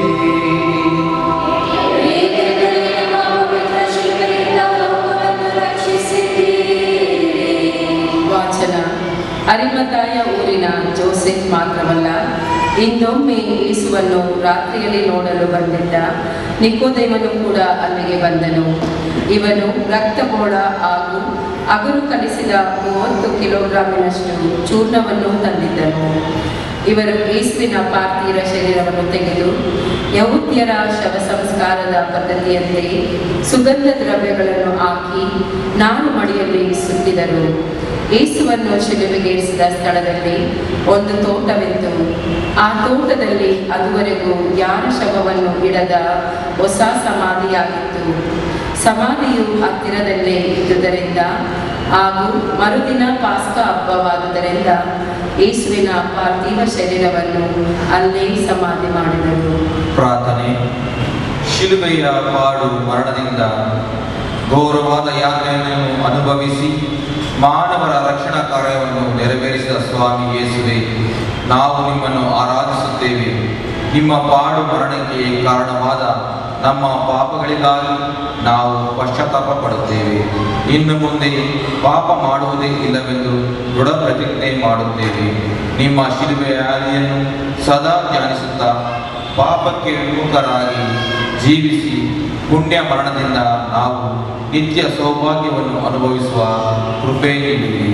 [SPEAKER 1] ವಾಚನ ಅರಿಮತಾಯ ಊರಿನ ಜೋಸೆಫ್ ಮಾತ್ರವಲ್ಲ ಇಂದೊಮ್ಮೆ ಯೇಸುವನ್ನು ರಾತ್ರಿಯಲ್ಲಿ ನೋಡಲು ಬಂದಿದ್ದ ನಿಕೋದೇವನು ಕೂಡ ಅಲ್ಲಿಗೆ ಬಂದನು ಇವನು ರಕ್ತಬೋಳ ಹಾಗೂ ಅಗರು ಕಲಿಸಿದ ಮೂವತ್ತು ಕಿಲೋಗ್ರಾಮಿನಷ್ಟು ಚೂರ್ಣವನ್ನು ತಂದಿದ್ದನು ಇವರು ಯೇಸುವಿನ ಪಾರ್ಥಿವ ಶರೀರವನ್ನು ತೆಗೆದು ಯಹೂದ್ಯರ ಶವ ಸಂಸ್ಕಾರದ ಪದ್ಧತಿಯಂತೆ ಸುಗಂಧ ದ್ರವ್ಯಗಳನ್ನು ಹಾಕಿ ನಾರು ಮಡಿಯಲ್ಲಿ ಸುತ್ತಿದರು ಯೇಸುವನ್ನು ಶಿಲುಬೆಗೇರಿಸಿದ ಸ್ಥಳದಲ್ಲಿ ಒಂದು ತೋಟವಿತ್ತು ಆ ತೋಟದಲ್ಲಿ ಅದುವರೆಗೂ ಯಾರ ಶವವನ್ನು ಇಡದ ಹೊಸ ಸಮಾಧಿಯಾಗಿತ್ತು ಸಮಾಧಿಯು ಹತ್ತಿರದಲ್ಲೇ ಇದ್ದುದರಿಂದ ಹಾಗೂ ಮರುದಿನ ಪಾಸ್ಕ ಹಬ್ಬವಾದುದರಿಂದ ಯೇಸುವಿನ ಪಾರ್ಥಿವ ಶರೀರವನ್ನು ಅಲ್ಲೇ ಸಮಾಧಿ ಮಾಡಿದರು
[SPEAKER 5] ಪ್ರಾರ್ಥನೆ ಶಿಲುಬೆಯ ಪಾಡು ಮರಣದಿಂದ ಘೋರವಾದ ಯಾತನೆಯನ್ನು ಅನುಭವಿಸಿ ಮಾನವರ ರಕ್ಷಣಾ ಕಾರ್ಯವನ್ನು ನೆರವೇರಿಸಿದ ಸ್ವಾಮಿ ಯೇಸುವೆ ನಾವು ನಿಮ್ಮನ್ನು ಆರಾಧಿಸುತ್ತೇವೆ ನಿಮ್ಮ ಪಾಡು ಮರಣಕ್ಕೆ ಕಾರಣವಾದ ನಮ್ಮ ಪಾಪಗಳಿಗಾಗಿ ನಾವು ಪಶ್ಚಾತ್ತಾಪ ಪಡುತ್ತೇವೆ ಇನ್ನು ಮುಂದೆ ಪಾಪ ಮಾಡುವುದೇ ಇಲ್ಲವೆಂದು ದೃಢ ಪ್ರತಿಜ್ಞೆ ಮಾಡುತ್ತೇವೆ ನಿಮ್ಮ ಶಿಲುಬೆಯ ಹಾದಿಯನ್ನು ಸದಾ ಧ್ಯಾನಿಸುತ್ತಾ ಪಾಪಕ್ಕೆ ವಿಮುಖರಾಗಿ ಜೀವಿಸಿ ಪುಣ್ಯ ಮರಣದಿಂದ ನಾವು ನಿತ್ಯ ಸೌಭಾಗ್ಯವನ್ನು ಅನುಭವಿಸುವ ಕೃಪೆ ನೀಡಿರಿ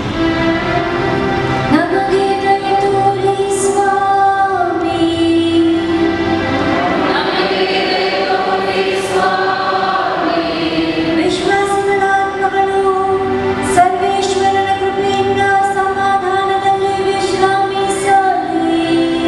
[SPEAKER 6] ನಮಗೆ ದಯೆ ತೋರಿ ಸ್ವಾಮಿ ವಿಶ್ವಾಸಿಗಳ ಆತ್ಮಗಳು ಸರ್ವೇಶ್ವರನ ಕೃಪೆಯಿಂದ ಸಮಾಧಾನದಲ್ಲಿ ವಿಶ್ರಾಮಿಸಲಿ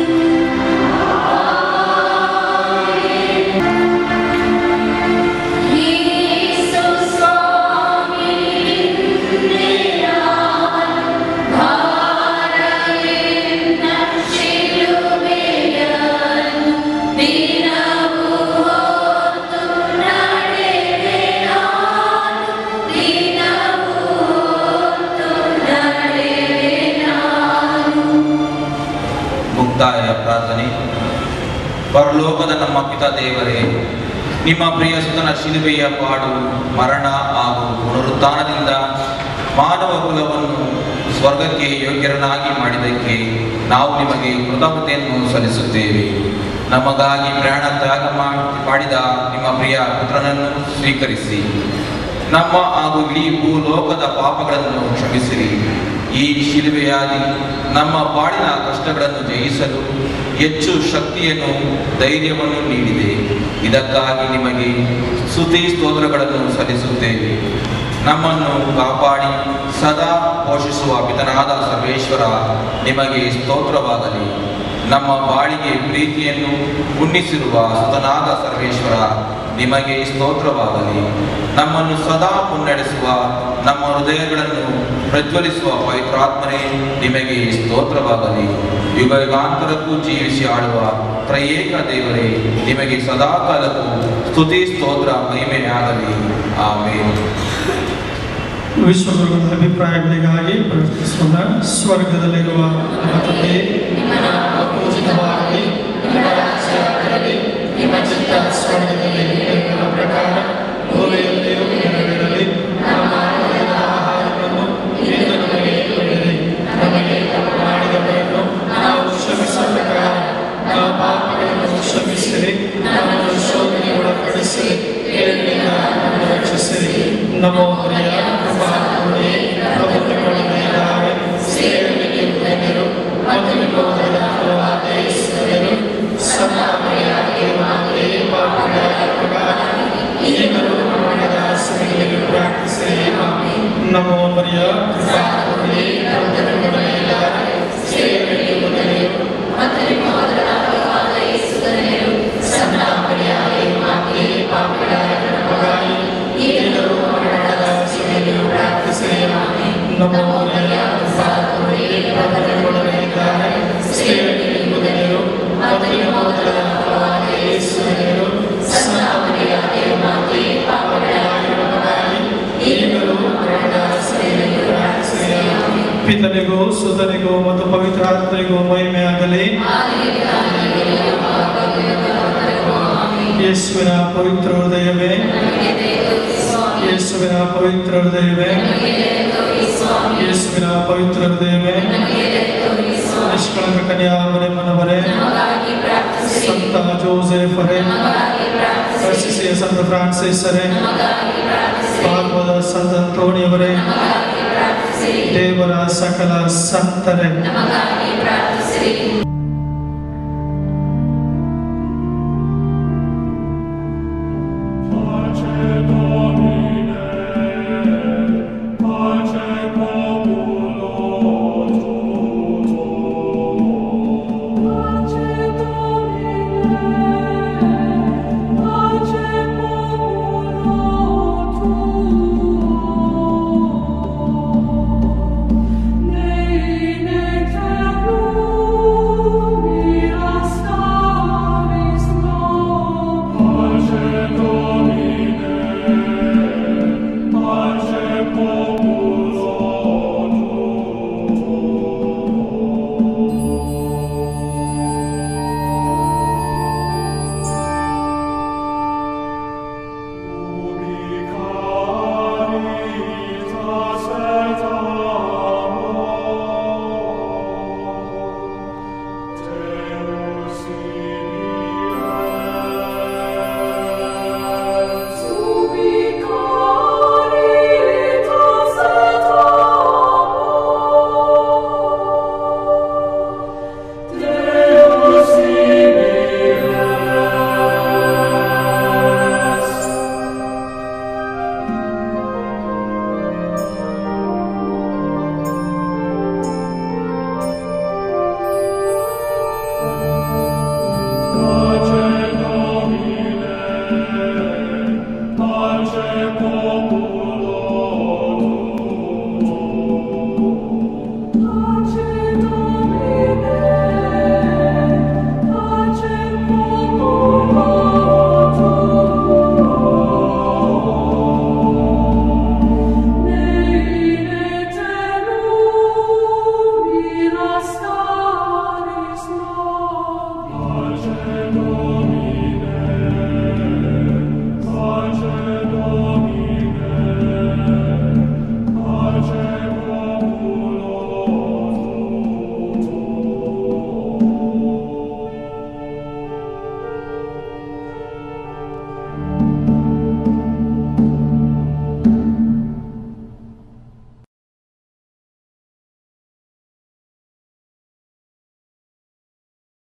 [SPEAKER 5] ಮುಕ್ತಾಯ ಪ್ರಾರ್ಥನೆ ಪರಲೋಕದ ನಮ್ಮ ಪಿತ ದೇವರೇ ನಿಮ್ಮ ಪ್ರಿಯ ಸುತನ ಶಿಲುಬೆಯ ಪಾಡು ಮರಣ ಹಾಗೂ ಪುನರುತ್ಥಾನದಿಂದ ಮಾನವ ಕುಲವನ್ನು ಸ್ವರ್ಗಕ್ಕೆ ಯೋಗ್ಯರನ್ನಾಗಿ ಮಾಡಿದ್ದಕ್ಕೆ ನಾವು ನಿಮಗೆ ಕೃತಜ್ಞತೆಯನ್ನು ಸಲ್ಲಿಸುತ್ತೇವೆ ನಮಗಾಗಿ ಪ್ರಾಣ ತ್ಯಾಗ ಮಾ- ಮಾಡಿದ ನಿಮ್ಮ ಪ್ರಿಯ ಪುತ್ರನನ್ನು ಸ್ವೀಕರಿಸಿ ನಮ್ಮ ಹಾಗೂ ಇಡೀ ಭೂಲೋಕದ ಪಾಪಗಳನ್ನು ಕ್ಷಮಿಸಿರಿ ಈ ಶಿಲುಬೆಯಾದಿ ನಮ್ಮ ಬಾಳಿನ ಕಷ್ಟಗಳನ್ನು ಜಯಿಸಲು ಹೆಚ್ಚು ಶಕ್ತಿಯನ್ನು ಧೈರ್ಯವನ್ನು ನೀಡಿದೆ ಇದಕ್ಕಾಗಿ ನಿಮಗೆ ಸ್ತುತಿ ಸ್ತೋತ್ರಗಳನ್ನು ಸಲ್ಲಿಸುತ್ತೇವೆ ನಮ್ಮನ್ನು ಕಾಪಾಡಿ ಸದಾ ಪೋಷಿಸುವ ಪಿತನಾದ ಸರ್ವೇಶ್ವರ ನಿಮಗೆ ಸ್ತೋತ್ರವಾಗಲಿ ನಮ್ಮ ಬಾಳಿಗೆ ಪ್ರೀತಿಯನ್ನು ಉಣ್ಣಿಸಿರುವ ಸುತನಾದ ಸರ್ವೇಶ್ವರ ನಿಮಗೆ ಸ್ತೋತ್ರವಾಗಲಿ ನಮ್ಮನ್ನು ಸದಾ ಮುನ್ನಡೆಸುವ ನಮ್ಮ ಹೃದಯಗಳನ್ನು ಪ್ರಜ್ವಲಿಸುವ ಪವಿತ್ರಾತ್ಮನೇ ನಿಮಗೆ ಸ್ತೋತ್ರವಾಗಲಿ ಯುಗ ಯುಗಾಂತರಕ್ಕೂ ಜೀವಿಸಿ ಆಳುವ ತ್ರಯೇಕ ದೇವರೇ ನಿಮಗೆ ಸದಾ ಕಾಲಕ್ಕೂ ಸ್ತುತಿ ಸ್ತೋತ್ರ ಮಹಿಮೆಯಾಗಲಿ ಆಮೇಲೆ
[SPEAKER 8] ವಿಶ್ವಗುರುಗಳ ಅಭಿಪ್ರಾಯಗಳಿಗಾಗಿ ಪ್ರಾರ್ಥಿಸೋಣ ಸ್ವರ್ಗದಲ್ಲಿರುವ ನಮ್ಮ ತಂದೆಯೇ, ನಮೋ ಪ್ರಿಯ ಕೃಪಾಪೂರ್ಣೆ ಪ್ರಭುತ್ವಗಳ ಮೇಲಾಗಿ ಸೇವೆಗೆ ಧನ್ಯರು ಮತ್ತು ನಿಮ್ಮೋದರ ಫಲವಾದ ಯೇಸುವಿನರು ಸಮಾನತೆಯಾಗಿ ಮಾತೆ ಪಾಪಗಳಿಗಾಗಿ ಈಗಲೂ ಮರಣದ ಸಮಯದಲ್ಲಿ ಪ್ರಾರ್ಥಿಸಿ ನಮೋ ಪ್ರಿಯ ಕೃಪಾಪೂರ್ಣೆ ಪ್ರಭುತ್ವಗಳ ಮೇಲಾಗಿ ಸೇವೆಗೆ ಧನ್ಯರು ಮತ್ತು ನಿಮ್ಮೋದರ ಫಲವಾದ ಯೇಸುವಿನರು ಸಮಾನತೆಯಾಗಿ ಮಾತೆ ಪಾಪಗಳಿಗಾಗಿ ಈಗಲೂ ಮರಣದ ಸಮಯದಲ್ಲಿ ಪ್ರಾರ್ಥಿಸಿ ನಮೋ ಪ್ರಿಯ ಕೃಪಾಪೂರ್ಣೆ ಪ್ರಭುತ್ವಗಳ ಮೇಲಾಗಿ ಸೇವೆಗೆ ಧನ್ಯರು ಮತ್ತು ನಿಮ್ಮೋದರ ಫಲವಾದ ಯೇಸುವಿನರು ಸಮಾನತೆಯಾಗಿ ಮಾತೆ ಪಾಪಗಳಿಗಾಗಿ ಈಗಲೂ ಮರಣದ ಸಮಯದಲ್ಲಿ ಪ್ರಾರ್ಥಿಸಿ ಪಿತನಿಗೂ ಸುತನಿಗೂ ಮತ್ತು ಪವಿತ್ರಾತ್ಮನಿಗೂ ಮಹಿಮೆಯಾಗಲಿ ಯೇಸುವಿನ ಪವಿತ್ರ ಹೃದಯವೇ ಯೇಸುವಿನ ಪವಿತ್ರ ಹೃದಯವೇ ಯೇಸುವಿನ ಪವಿತ್ರ ಹೃದಯವೇ ನಿಷ್ಕಳಂಕ ಕನ್ಯಾಮನೆ ಮನವರೇ ಸಂತ ಜೋಸೆಫ್ ಅವರೇ ರಚಿಸಿಯ ಸಂತ ಫ್ರಾನ್ಸಿಸ್ ಅವರೇ ಭಾಗವದ ಸಂತ ಅಂತೋಣಿಯವರೇ ದೇವರ ಸಕಲ ಸಂತರೇ